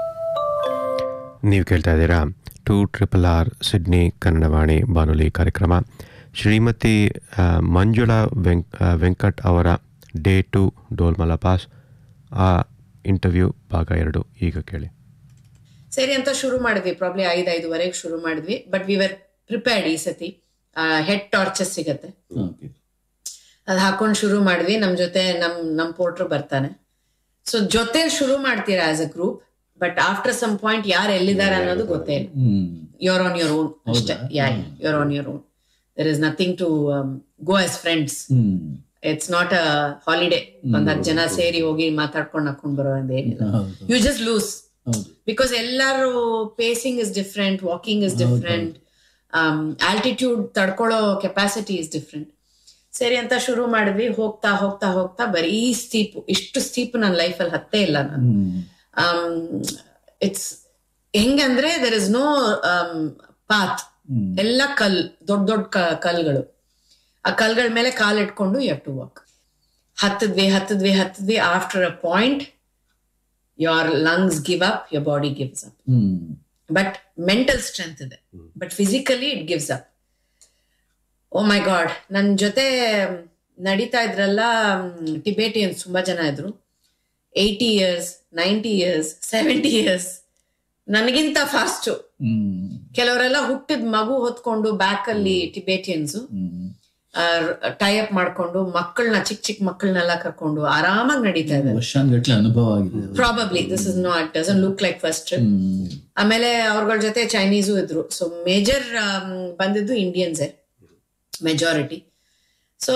ನೀವು ಕೇಳ್ತಾ ಇದ್ದೀರಾ two triple R Sydney Kannadavani ಬಾನುಲಿ ಕಾರ್ಯಕ್ರಮ ಶ್ರೀಮತಿ ಆ, ಮಂಜುಳಾ ವೆಂಕ್ ಆ, ವೆಂಕಟ್ ಅವರ day two Dolma La pass ಆ ಇಂಟರ್ವ್ಯೂ ಭಾಗ ಎರಡು ಈಗ ಕೇಳಿ ಸರಿ ಅಂತ ಶುರು ಮಾಡಿದ್ವಿ ಪ್ರಾಬ್ಲಿ ಐದು ಐದುವರೆಗೆ ಶುರು ಮಾಡಿದ್ವಿ ಬಟ್ ವಿ ವರ್ ಪ್ರಿಪೇರ್ಡ್ ಈ ಸತಿ ಹೆಡ್ ಟಾರ್ಚಸ್ ಸಿಗತ್ತೆ ಓಕೆ ಅದ್ ಹಾಕೊಂಡ್ ಶುರು ಮಾಡಿದ್ವಿ ನಮ್ ಜೊತೆ ನಮ್ ನಮ್ ಪೋರ್ಟ್ರು ಬರ್ತಾನೆ ಸೊ ಜೊತೆ ಶುರು ಮಾಡ್ತೀರಾ as a group but after some point ಯಾರು ಎಲ್ಲಿದ್ದಾರೆ ಅನ್ನೋದು ಗೊತ್ತೇ ಇಲ್ಲ hmm you're on your own ಅಷ್ಟೇ yeah you're on your own there is nothing to go as friends hmm it's not a holiday ಒಂದ್ ಹತ್ತು ಜನ ಸೇರಿ ಹೋಗಿ ಮಾತಾಡ್ಕೊಂಡು ಹಾಕೊಂಡ್ ಬರೋ ಏನಿಲ್ಲ ಹೌದು. ಯು ಜಸ್ಟ್ ಲೂಸ್ ಹೌದು ಬಿಕಾಸ್ ಎಲ್ಲರೂ pacing is different walking is different altitude ತಡ್ಕೊಳ್ಳೋ ಕೆಪಾಸಿಟಿ ಇಸ್ ಡಿಫ್ರೆಂಟ್ ಸರಿ ಅಂತ ಶುರು ಮಾಡಿದ್ವಿ ಹೋಗ್ತಾ ಹೋಗ್ತಾ ಹೋಗ್ತಾ ಬರೀ ಸ್ಟೀಪ್ ಇಷ್ಟು ಸ್ಟೀಪ್ ನನ್ನ ಲೈಫಲ್ಲಿ ಹತ್ತೇ ಇಲ್ಲ ನಾನು ಇಟ್ಸ್ ಹೆಂಗಂದ್ರೆ ದರ್ ಇಸ್ ನೋ ಪಾತ್ ಎಲ್ಲ ಕಲ್ ದೊಡ್ಡ ದೊಡ್ಡ ಕಲ್ಗಳು ಆ ಕಲ್ಗಳ ಮೇಲೆ ಕಾಲಿಟ್ಕೊಂಡು ಯು ಹ್ಯಾವ್ ಟು ವಾಕ್ ಹತ್ತದ್ವಿ ಹತ್ತದ್ವಿ ಹತ್ತದ್ವಿ after a point your lungs give up your body gives up hmm but mental strength ಇದೆ but physically it gives up oh my God ನನ್ನ ಜೊತೆ ನಡೀತಾ ಇದ್ರಲ್ಲ ಟಿಬೇಟಿಯನ್ಸ್ ತುಂಬಾ ಜನ ಇದ್ರು eighty years ninety years seventy years ನನಗಿಂತ ಫಾಸ್ಟು ಹ್ಮ್ ಕೆಲವರೆಲ್ಲ ಹುಟ್ಟಿದ ಮಗು ಹೊತ್ಕೊಂಡು ಬ್ಯಾಕ್ ಅಲ್ಲಿ ಟಿಬೇಟಿಯನ್ಸ್ ಹ್ಮ್ ಟೈ ಅಪ್ ಮಾಡ್ಕೊಂಡು ಮಕ್ಕಳನ್ನ ಚಿಕ್ಕ ಚಿಕ್ಕ ಮಕ್ಕಳನ್ನೆಲ್ಲ ಕರ್ಕೊಂಡು ಆರಾಮಾಗಿ ನಡೀತಾ ಇದ್ದಾರೆ ವರ್ಷಾನ್ಗಟ್ಲೆ ಅನುಭವ ಆಗಿದೆ probably this is not doesn't look like first hmm ಆಮೇಲೆ ಅವ್ರಗಳ ಜೊತೆ ಚೈನೀಸು ಇದ್ರು ಸೊ ಮೇಜರ್ ಬಂದಿದ್ದು ಇಂಡಿಯನ್ಸೇ ಮೆಜಾರಿಟಿ ಸೊ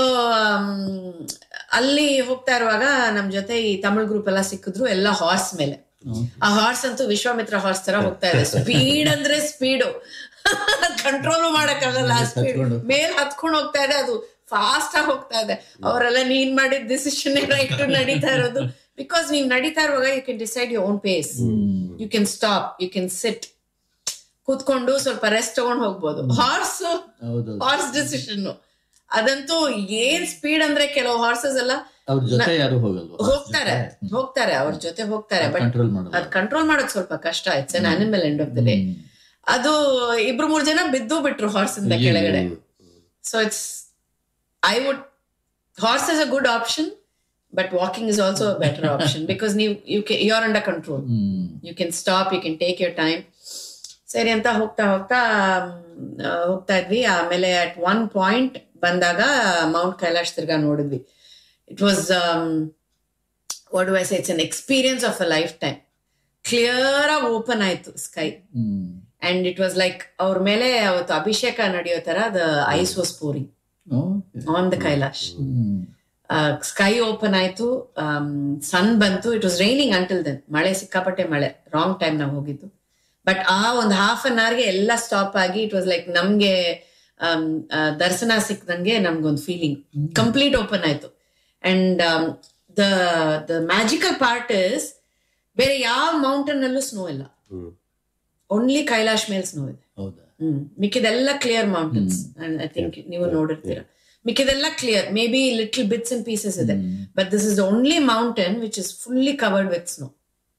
ಅಲ್ಲಿ ಹೋಗ್ತಾ ಇರುವಾಗ ನಮ್ ಜೊತೆ ಈ ತಮಿಳ್ ಗ್ರೂಪ್ ಎಲ್ಲ ಸಿಕ್ಕಿದ್ರು ಎಲ್ಲ ಹಾರ್ಸ್ ಮೇಲೆ ಆ ಹಾರ್ಸ್ ಅಂತೂ ವಿಶ್ವಾಮಿತ್ರ ಹಾರ್ಸ್ ತರ ಹೋಗ್ತಾ ಇದೆ ಸ್ಪೀಡ್ ಅಂದ್ರೆ ಸ್ಪೀಡು ಕಂಟ್ರೋಲ್ ಮಾಡಕ್ಕಾಗಲ್ಲ ಆ ಸ್ಪೀಡ್ ಮೇಲ್ ಹತ್ಕೊಂಡು ಹೋಗ್ತಾ ಇದೆ ಅದು ಫಾಸ್ಟ್ ಆಗಿ ಹೋಗ್ತಾ ಇದೆ ಅವರೆಲ್ಲ ನೀನ್ ಮಾಡಿದ ಡಿಸಿಷನ್ ರೈಟ್ ನಡೀತಾ ಇರೋದು ಬಿಕಾಸ್ ನೀವ್ ನಡೀತಾ ಇರುವಾಗ you can decide your own pace you can stop you can sit ಕೂತ್ಕೊಂಡು ಸ್ವಲ್ಪ ರೆಸ್ಟ್ ತಗೊಂಡ್ ಹೋಗ್ಬೋದು ಹಾರ್ಸ್ ಹೌದು ಹಾರ್ಸ್ ಡಿಸಿಷನ್ ಅದಂತೂ ಏನ್ ಸ್ಪೀಡ್ ಅಂದ್ರೆ ಕೆಲವು ಹಾರ್ಸಸ್ ಎಲ್ಲ ಅವ್ರ ಜೊತೆ ಯಾರು ಹೋಗಲ್ವಾ ಹೋಗ್ತಾರೆ ಹೋಗ್ತಾರೆ ಅವ್ರ ಜೊತೆ ಹೋಗ್ತಾರೆ ಬಟ್ ಕಂಟ್ರೋಲ್ ಮಾಡೋದು ಅದ್ ಕಂಟ್ರೋಲ್ ಮಾಡೋದ್ ಸ್ವಲ್ಪ ಕಷ್ಟ it's an animal end of the day ಅದು ಇಬ್ರು ಮೂರ್ ಜನ ಬಿದ್ದು ಬಿಟ್ರು ಹಾರ್ಸ್ ಇಂದ ಕೆಳಗಡೆ so it's I would horse is a good option but walking is also a better option because ನೀವು you you are under control hmm you can stop you can take your time ಸರಿ ಅಂತ ಹೋಗ್ತಾ ಹೋಗ್ತಾ ಮ್, ಆ, ಹೋಗ್ತಾ ಇದ್ವಿ ಆಮೇಲೆ ಅಟ್ ಒನ್ ಪಾಯಿಂಟ್ ಬಂದಾಗ ಮೌಂಟ್ ಕೈಲಾಶ್ ತಿರ್ಗಾ ನೋಡಿದ್ವಿ it was what do I say it's an experience of a lifetime clear ಆಗಿ ಓಪನ್ ಆಯ್ತು sky hmm and it was like ಅವ್ರ ಮೇಲೆ ಅವತ್ತು ಅಭಿಷೇಕ ನಡೆಯೋ ತರ the ice was pouring okay on the Kailash hmm sky open ಆಯ್ತು sun ಬಂತು it was raining until then ಮಳೆ ಸಿಕ್ಕಾಪಟ್ಟೆ ಮಳೆ ರಾಂಗ್ ಟೈಮ್ ನಾವು ಹೋಗಿದ್ದು ಬಟ್ ಆ ಒಂದು ಹಾಫ್ ಅನ್ ಅವರ್ಗೆ ಎಲ್ಲ ಸ್ಟಾಪ್ ಆಗಿ ಇಟ್ ವಾಸ್ ಲೈಕ್ ನಮ್ಗೆ ಆಮ್, ಆ, ದರ್ಶನ ಸಿಕ್ದಂಗೆ ನಮ್ಗೊಂದು ಫೀಲಿಂಗ್ ಕಂಪ್ಲೀಟ್ ಓಪನ್ ಆಯ್ತು and the the magical part is ಬೇರೆ ಯಾವ ಮೌಂಟೇನ್ ಅಲ್ಲೂ ಸ್ನೋ ಇಲ್ಲ ಓನ್ಲಿ ಕೈಲಾಶ್ ಮೇಲೆ ಸ್ನೋ ಇದೆ ಹೌದಾ ಹ್ಮ್ ಮಿಕ್ಕಿದೆಲ್ಲ ಕ್ಲಿಯರ್ ಮೌಂಟೇನ್ಸ್ ಐ ಥಿಂಕ್ ನೀವು ನೋಡಿರ್ತೀರ ಮಿಕ್ಕಿದೆಲ್ಲ clear maybe little bits and pieces ಇದೆ but this is the only mountain which is fully covered with snow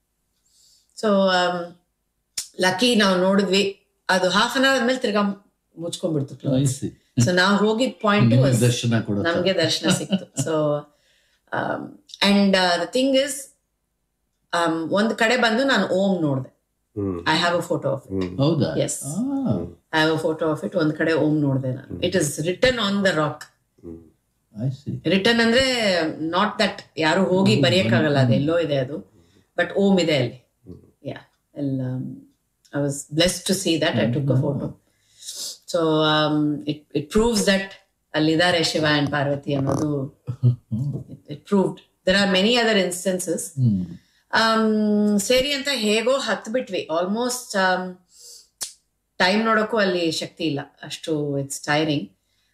so lucky ನಾವು ನೋಡಿದ್ವಿ ಅದು ಹಾಫ್ ಅನ್ ಅವರ್ ಆದ್ಮೇಲೆ ತಿರ್ಗಾ ಮುಚ್ಕೊಂಡ್ಬಿಡ್ತು I see. ಸೊ ನಾವು ಹೋಗಿದ್ ಪಾಯಿಂಟ್ ನಿಮಗೆ ದರ್ಶನ ಕೊಡೋ ತರ. ನಮ್ಗೆ ದರ್ಶನ ಸಿಕ್ತು so and the thing is ಒಂದ್ ಕಡೆ ಬಂದು ನಾನು ಓಂ ನೋಡಿದೆ I have a photo of ಹೌದಾ ಎಸ್ ಆ, I have a photo of it ಒಂದ್ ಕಡೆ ಓಂ ನೋಡಿದೆ ನಾನು it is written on the rock I see. Written ಅಂದ್ರೆ ನಾಟ್ ದಟ್ ಯಾರು ಹೋಗಿ ಬರೆಯಕ್ಕಾಗಲ್ಲ ಅದು ಎಲ್ಲೋ ಇದೆ ಅದು ಬಟ್ ಓಂ ಇದೆ ಅಲ್ಲಿ ಯಾ ಎಲ್ಲ I was blessed to see that I took a photo so it it proves that ಅಲ್ಲಿದ್ದಾರೆ ಶಿವ ಅಂಡ್ ಪಾರ್ವತಿ ಅನ್ನೋದು it proved there are many other instances ಸರಿ ಅಂತ ಹೇಗೋ ಹತ್ ಬಿಟ್ವಿ ಆಲ್ಮೋಸ್ಟ್ ಟೈಮ್ ನೋಡೋಕ್ಕೂ ಅಲ್ಲಿ ಶಕ್ತಿ ಇಲ್ಲ ಅಷ್ಟು ಇಟ್ಸ್ ಟೈರಿಂಗ್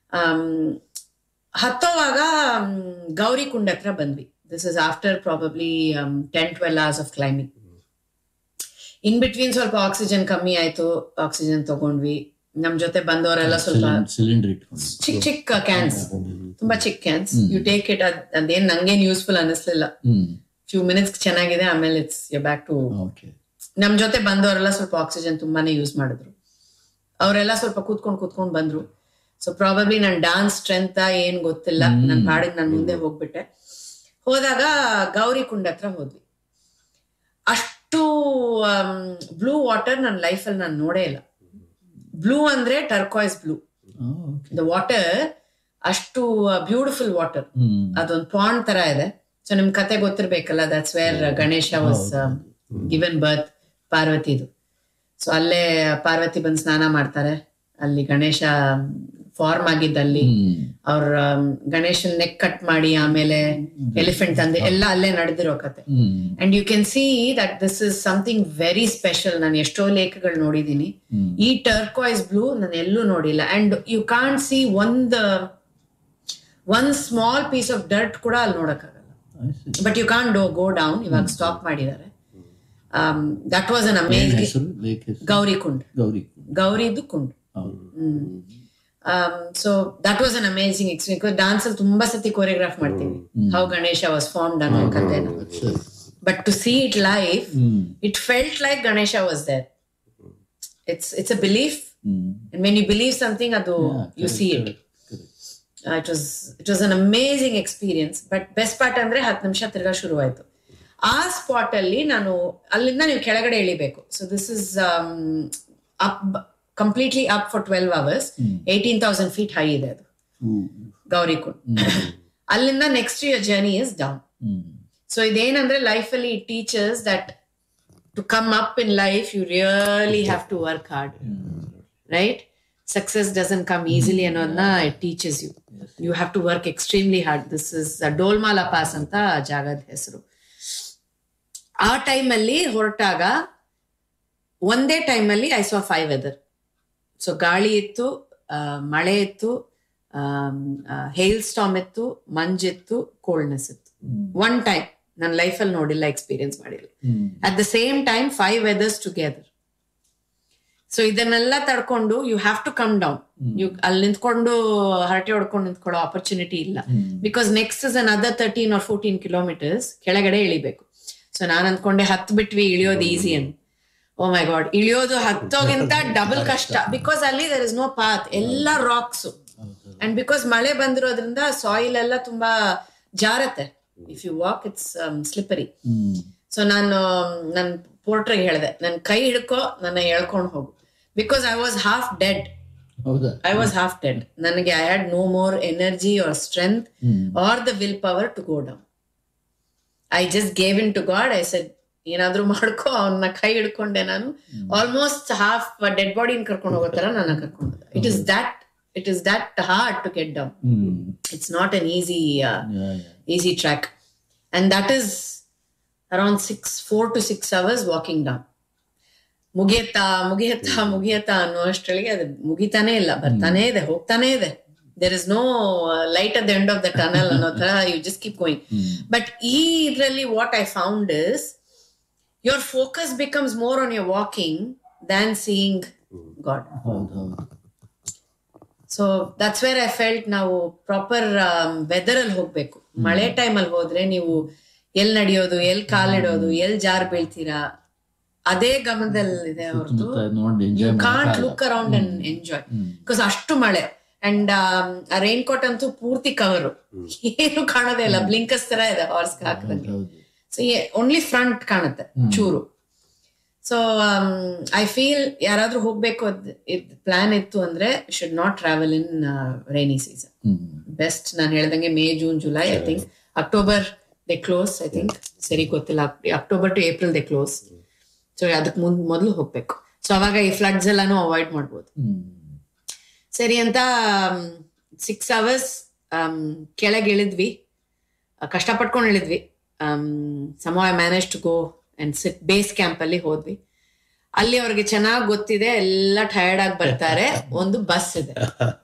ಹತ್ತೋವಾಗ ಗೌರಿ ಕುಂಡ್ ಹತ್ರ ಬಂದ್ವಿ this is after probably ten twelve hours of climbing in between ಸ್ವಲ್ಪ ಆಕ್ಸಿಜನ್ ಕಮ್ಮಿ ಆಯ್ತು ಆಕ್ಸಿಜನ್ ತಗೊಂಡ್ವಿ ನಮ್ ಜೊತೆ ಬಂದವರೆಲ್ಲ ಸ್ವಲ್ಪ ಸಿಲಿಂಡರ್ ಇಟ್ಕೊಂಡು ಚಿಕ್ಕ ಚಿಕ್ಕ ಕ್ಯಾನ್ಸ್ ತುಂಬಾ ಚಿಕ್ಕ ಕ್ಯಾನ್ಸ್ ಯು ಟೇಕ್ ಇಟ್ ಅದೇನ್ ನಂಗೇನ್ ಯೂಸ್ಫುಲ್ ಅನಿಸ್ಲಿಲ್ಲ ಹ್ಮ್ ಫ್ಯೂ ಮಿನಿಟ್ಸ್ ಚೆನ್ನಾಗಿದೆ ಆಮೇಲೆ it's you back to okay ನಮ್ ಜೊತೆ ಬಂದವರೆಲ್ಲ ಸ್ವಲ್ಪ ಆಕ್ಸಿಜನ್ ತುಂಬಾನೇ ಯೂಸ್ ಮಾಡಿದ್ರು ಅವರೆಲ್ಲ ಸ್ವಲ್ಪ ಕೂತ್ಕೊಂಡ್ ಕೂತ್ಕೊಂಡ್ ಬಂದ್ರು ಸೊ ಪ್ರಾಬಬ್ಲಿ ನನ್ ಡಾನ್ಸ್ ಸ್ಟ್ರೆಂತ್ ಏನ್ ಗೊತ್ತಿಲ್ಲ ನನ್ ಪಾಡಿಗೆ ನಾನು ಮುಂದೆ ಹೋಗ್ಬಿಟ್ಟೆ ಹೋದಾಗ ಗೌರಿ ಕುಂಡ್ ಹತ್ರ ಹೋದ್ವಿ ಅಷ್ಟು ಬ್ಲೂ ವಾಟರ್ ನನ್ನ ಲೈಫಲ್ಲಿ ನಾನು ನೋಡೇ ಇಲ್ಲ ಬ್ಲೂ ಅಂದ್ರೆ turquoise blue okay the water ಅಷ್ಟು ಬ್ಯೂಟಿಫುಲ್ ವಾಟರ್ ಹ್ಮ್ ಅದೊಂದು ಪಾಂಡ್ ತರ ಇದೆ ಸೊ ನಿಮ್ ಕತೆ ಗೊತ್ತಿರ್ಬೇಕಲ್ಲ that's where Ganesha was given birth ಪಾರ್ವತಿದು ಸೊ ಅಲ್ಲೇ ಪಾರ್ವತಿ ಬಂದು ಸ್ನಾನ ಮಾಡ್ತಾರೆ ಅಲ್ಲಿ ಗಣೇಶ ಫಾರ್ಮ್ ಆಗಿದ್ದಲ್ಲಿ ಅವ್ರ ಗಣೇಶನ್ ನೆಕ್ ಕಟ್ ಮಾಡಿ ಆಮೇಲೆ ಎಲಿಫೆಂಟ್ ತಂದೆ ಎಲ್ಲ ಅಲ್ಲೇ ನಡೆದಿರೋ ಕತೆ hmm and you can see that this is something very special ನಾನು ಎಷ್ಟೋ ಲೇಖಗಳು ನೋಡಿದೀನಿ ಈ ಟರ್ಕಾಯ್ಸ್ ಬ್ಲೂ ನಾನು ಎಲ್ಲೂ ನೋಡಿಲ್ಲ ಅಂಡ್ ಯು ಕಾಂಟ್ ಸಿ ಒಂದ್ ಒಂದ್ ಸ್ಮಾಲ್ ಪೀಸ್ ಆಫ್ ಡರ್ಟ್ ಕೂಡ ಅಲ್ಲಿ ನೋಡಕ್ಕಾಗಲ್ಲ I see. But you can't do go down ಇವಾಗ ಸ್ಟಾಪ್ ಮಾಡಿದ್ದಾರೆ ದಟ್ ವಾಸ್ ಅನ್ ಏನ್ ಅಮೇಜಿಂಗ್ ಹೆಸರು ಲೇಕ್ ಹೆಸರು ಗೌರಿ ಕುಂಡ್ ಗೌರಿ ಗೌರಿದು ಕುಂಡ್ ಹೌದು so that was an amazing experience ಡಾನ್ಸ್ ಅಲ್ಲಿ ತುಂಬಾ ಸತಿ ಕೊರಿಯೋಗ್ರಾಫ್ ಮಾಡ್ತೀವಿ ಹೌ ಗಣೇಶ ವಾಸ್ ಫಾರ್ಮ್ಡ್ ಅನ್ನೋ ಕಥೆನ ಸರಿ but to see it live hmm it felt like Ganesha was there. It's it's a belief, hmm and when you believe something, adu you see it. Uh, it was it was an amazing experience. But best part ಅಂದ್ರೆ ಹತ್ತು ನಿಮಿಷ ತಿರ್ಗಾ ಶುರು ಆಯ್ತು ಆ spot ಅಲ್ಲಿ ನಾನು ಅಲ್ಲಿಂದ ನೀವು ಕೆಳಗಡೆ ಇಳಿಬೇಕು so this is up completely up for twelve hours eighteen thousand feet high ಇದೆ ಅದು ಗೌರಿಕುಂಡ್ ಅಲ್ಲಿಂದ next your journey is down so ಇದೇನಂದ್ರೆ ಲೈಫ್ ಅಲ್ಲಿ teachers that to come up in life you really have to work hard right success doesn't come easily ಅನ್ನೋದನ್ನ it teaches you you have to work extremely hard this is Dolma La pass ಅಂತ ಜಾಗದ ಹೆಸರು ಆ ಟೈಮಲ್ಲಿ ಹೊರಟಾಗ ಒಂದೇ ಟೈಮಲ್ಲಿ I saw five weather so ಗಾಳಿ ಇತ್ತು ಆ, ಮಳೆ ಇತ್ತು ಹೇಲ್ ಸ್ಟಾಮ್ ಇತ್ತು ಮಂಜಿತ್ತು ಕೋಲ್ಡ್ನೆಸ್ ಇತ್ತು ಒನ್ ಟೈಮ್ ನನ್ನ ಲೈಫಲ್ಲಿ ನೋಡಿಲ್ಲ ಎಕ್ಸ್ಪೀರಿಯನ್ಸ್ ಮಾಡಿಲ್ಲ at the same time five weathers together so ಇದನ್ನೆಲ್ಲ ತಡ್ಕೊಂಡು you have to come down you ಅಲ್ಲಿ ನಿಂತ್ಕೊಂಡು ಹರಟೆ ಹೊಡ್ಕೊಂಡು ನಿಂತ್ಕೊಳ್ಳೋ ಆಪರ್ಚುನಿಟಿ ಇಲ್ಲ because next is another thirteen or fourteen kilometers ಕೆಳಗಡೆ ಇಳಿಬೇಕು ಸೊ ನಾನು ಅಂದ್ಕೊಂಡೆ ಹತ್ತು ಬಿಟ್ವಿ ಇಳಿಯೋದು ಈಸಿ ಅಂತ ಓ ಮೈ ಗಾಡ್ ಇಳಿಯೋದು ಹತ್ತೋಗಿಂತ ಡಬಲ್ ಕಷ್ಟ ಬಿಕಾಸ್ ಅಲ್ಲಿ ದರ್ ಇಸ್ ನೋ ಪಾತ್ ಎಲ್ಲ ರಾಕ್ಸ್ ಅಂಡ್ ಬಿಕಾಸ್ ಮಳೆ ಬಂದಿರೋದ್ರಿಂದ ಸಾಯಿಲ್ ಎಲ್ಲ ತುಂಬಾ ಜಾರತ್ತೆ if you walk it's slippery so ನಾನು ನನ್ನ ಪೋರ್ಟ್ರಿಗೆ ಹೇಳಿದೆ ನನ್ನ ಕೈ ಹಿಡ್ಕೋ ನನ್ನ ಎಳ್ಕೊಂಡು ಹೋಗು because I was half dead ಹೌದಾ ಐ ವಾಸ್ ಹಾಫ್ ಡೆಡ್ ನನಗೆ I had no more energy or strength or the will power to go down I just gave in to God I said ಏನಾದ್ರೂ ಮಾಡ್ಕೋ ಅವನ್ನ ಕೈ ಹಿಡ್ಕೊಂಡೆ ನಾನು almost half dead ಬಾಡಿನ ಕರ್ಕೊಂಡು ಹೋಗೋ ತರ ನನ್ನ ಕರ್ಕೊಂಡು it is that it is that hard to get down it's not an easy easy track and that is around six four to six hours walking down ಮುಗಿಯತ್ತಾ ಮುಗಿಯತ್ತಾ ಮುಗಿಯತ್ತಾ ಅನ್ನೋ ಅಷ್ಟರೊಳಗೆ ಅದು ಮುಗಿತಾನೆ ಇಲ್ಲ ಬರ್ತಾನೆ ಇದೆ ಹೋಗ್ತಾನೆ ಇದೆ there is no light at the end of the tunnel ಅನ್ನೋ ತರ you just keep going but ಈ ಇದ್ರಲ್ಲಿ what I found is your focus becomes more on your walking than seeing God ಹೌದು ಹೌದು so that's where I felt ನಾವು proper weather ಅಲ್ಲಿ ಹೋಗ್ಬೇಕು ಮಳೆ ಟೈಮ್ ಅಲ್ಲಿ ಹೋದ್ರೆ ನೀವು ಎಲ್ ನಡೆಯೋದು ಎಲ್ ಕಾಲಿಡೋದು ಎಲ್ ಜಾರ್ ಬೀಳ್ತೀರಾ ಅದೇ ಗಮನದಲ್ಲಿದೆ ಹೊರತು ಸುತ್ತಮುತ್ತ ನೋಡಿ you enjoy can't look around and enjoy because ಅಷ್ಟು ಮಳೆ ಅಂಡ್ ಆ ರೈನ್ ಕೋಟ್ ಅಂತೂ ಪೂರ್ತಿ ಕವರು ಏನು ಕಾಣೋದೇ ಇಲ್ಲ ಬ್ಲಿಂಕಸ್ ತರ ಇದೆ ಹಾರ್ಸ್ ಹಾಕಿದಂಗೆ ಹೌದು ಸೊ ಓನ್ಲಿ ಫ್ರಂಟ್ ಕಾಣುತ್ತೆ ಚೂರು ಸೊ ಐ ಫೀಲ್ ಯಾರಾದ್ರೂ ಹೋಗ್ಬೇಕು ಪ್ಲಾನ್ ಇತ್ತು ಅಂದ್ರೆ should not travel in rainy season hmm best ನಾನು ಹೇಳ್ದಂಗೆ May June July I think October they close I think ಸರಿ ಗೊತ್ತಿಲ್ಲ October to April they close so ಅದಕ್ಕೆ ಮುಂದ್ ಮೊದಲು ಹೋಗ್ಬೇಕು ಸೊ ಅವಾಗ ಈ ಫ್ಲಡ್ಸ್ ಎಲ್ಲಾನು ಅವಾಯ್ಡ್ ಮಾಡ್ಬೋದು ಹ್ಮ್ ಸರಿ ಅಂತ ಸಿಕ್ಸ್ ಅವರ್ಸ್ ಕೆಳಗೆ ಇಳಿದ್ವಿ ಆ, ಕಷ್ಟಪಟ್ಕೊಂಡು ಇಳಿದ್ವಿ some I manage to go and sit base camp ಅಲ್ಲಿ ಹೋದ್ವಿ ಅಲ್ಲಿ ಅವ್ರಿಗೆ ಚೆನ್ನಾಗಿ ಗೊತ್ತಿದೆ ಎಲ್ಲ ಟಯರ್ಡ್ ಆಗಿ ಬರ್ತಾರೆ ಒಂದು ಬಸ್ ಇದೆ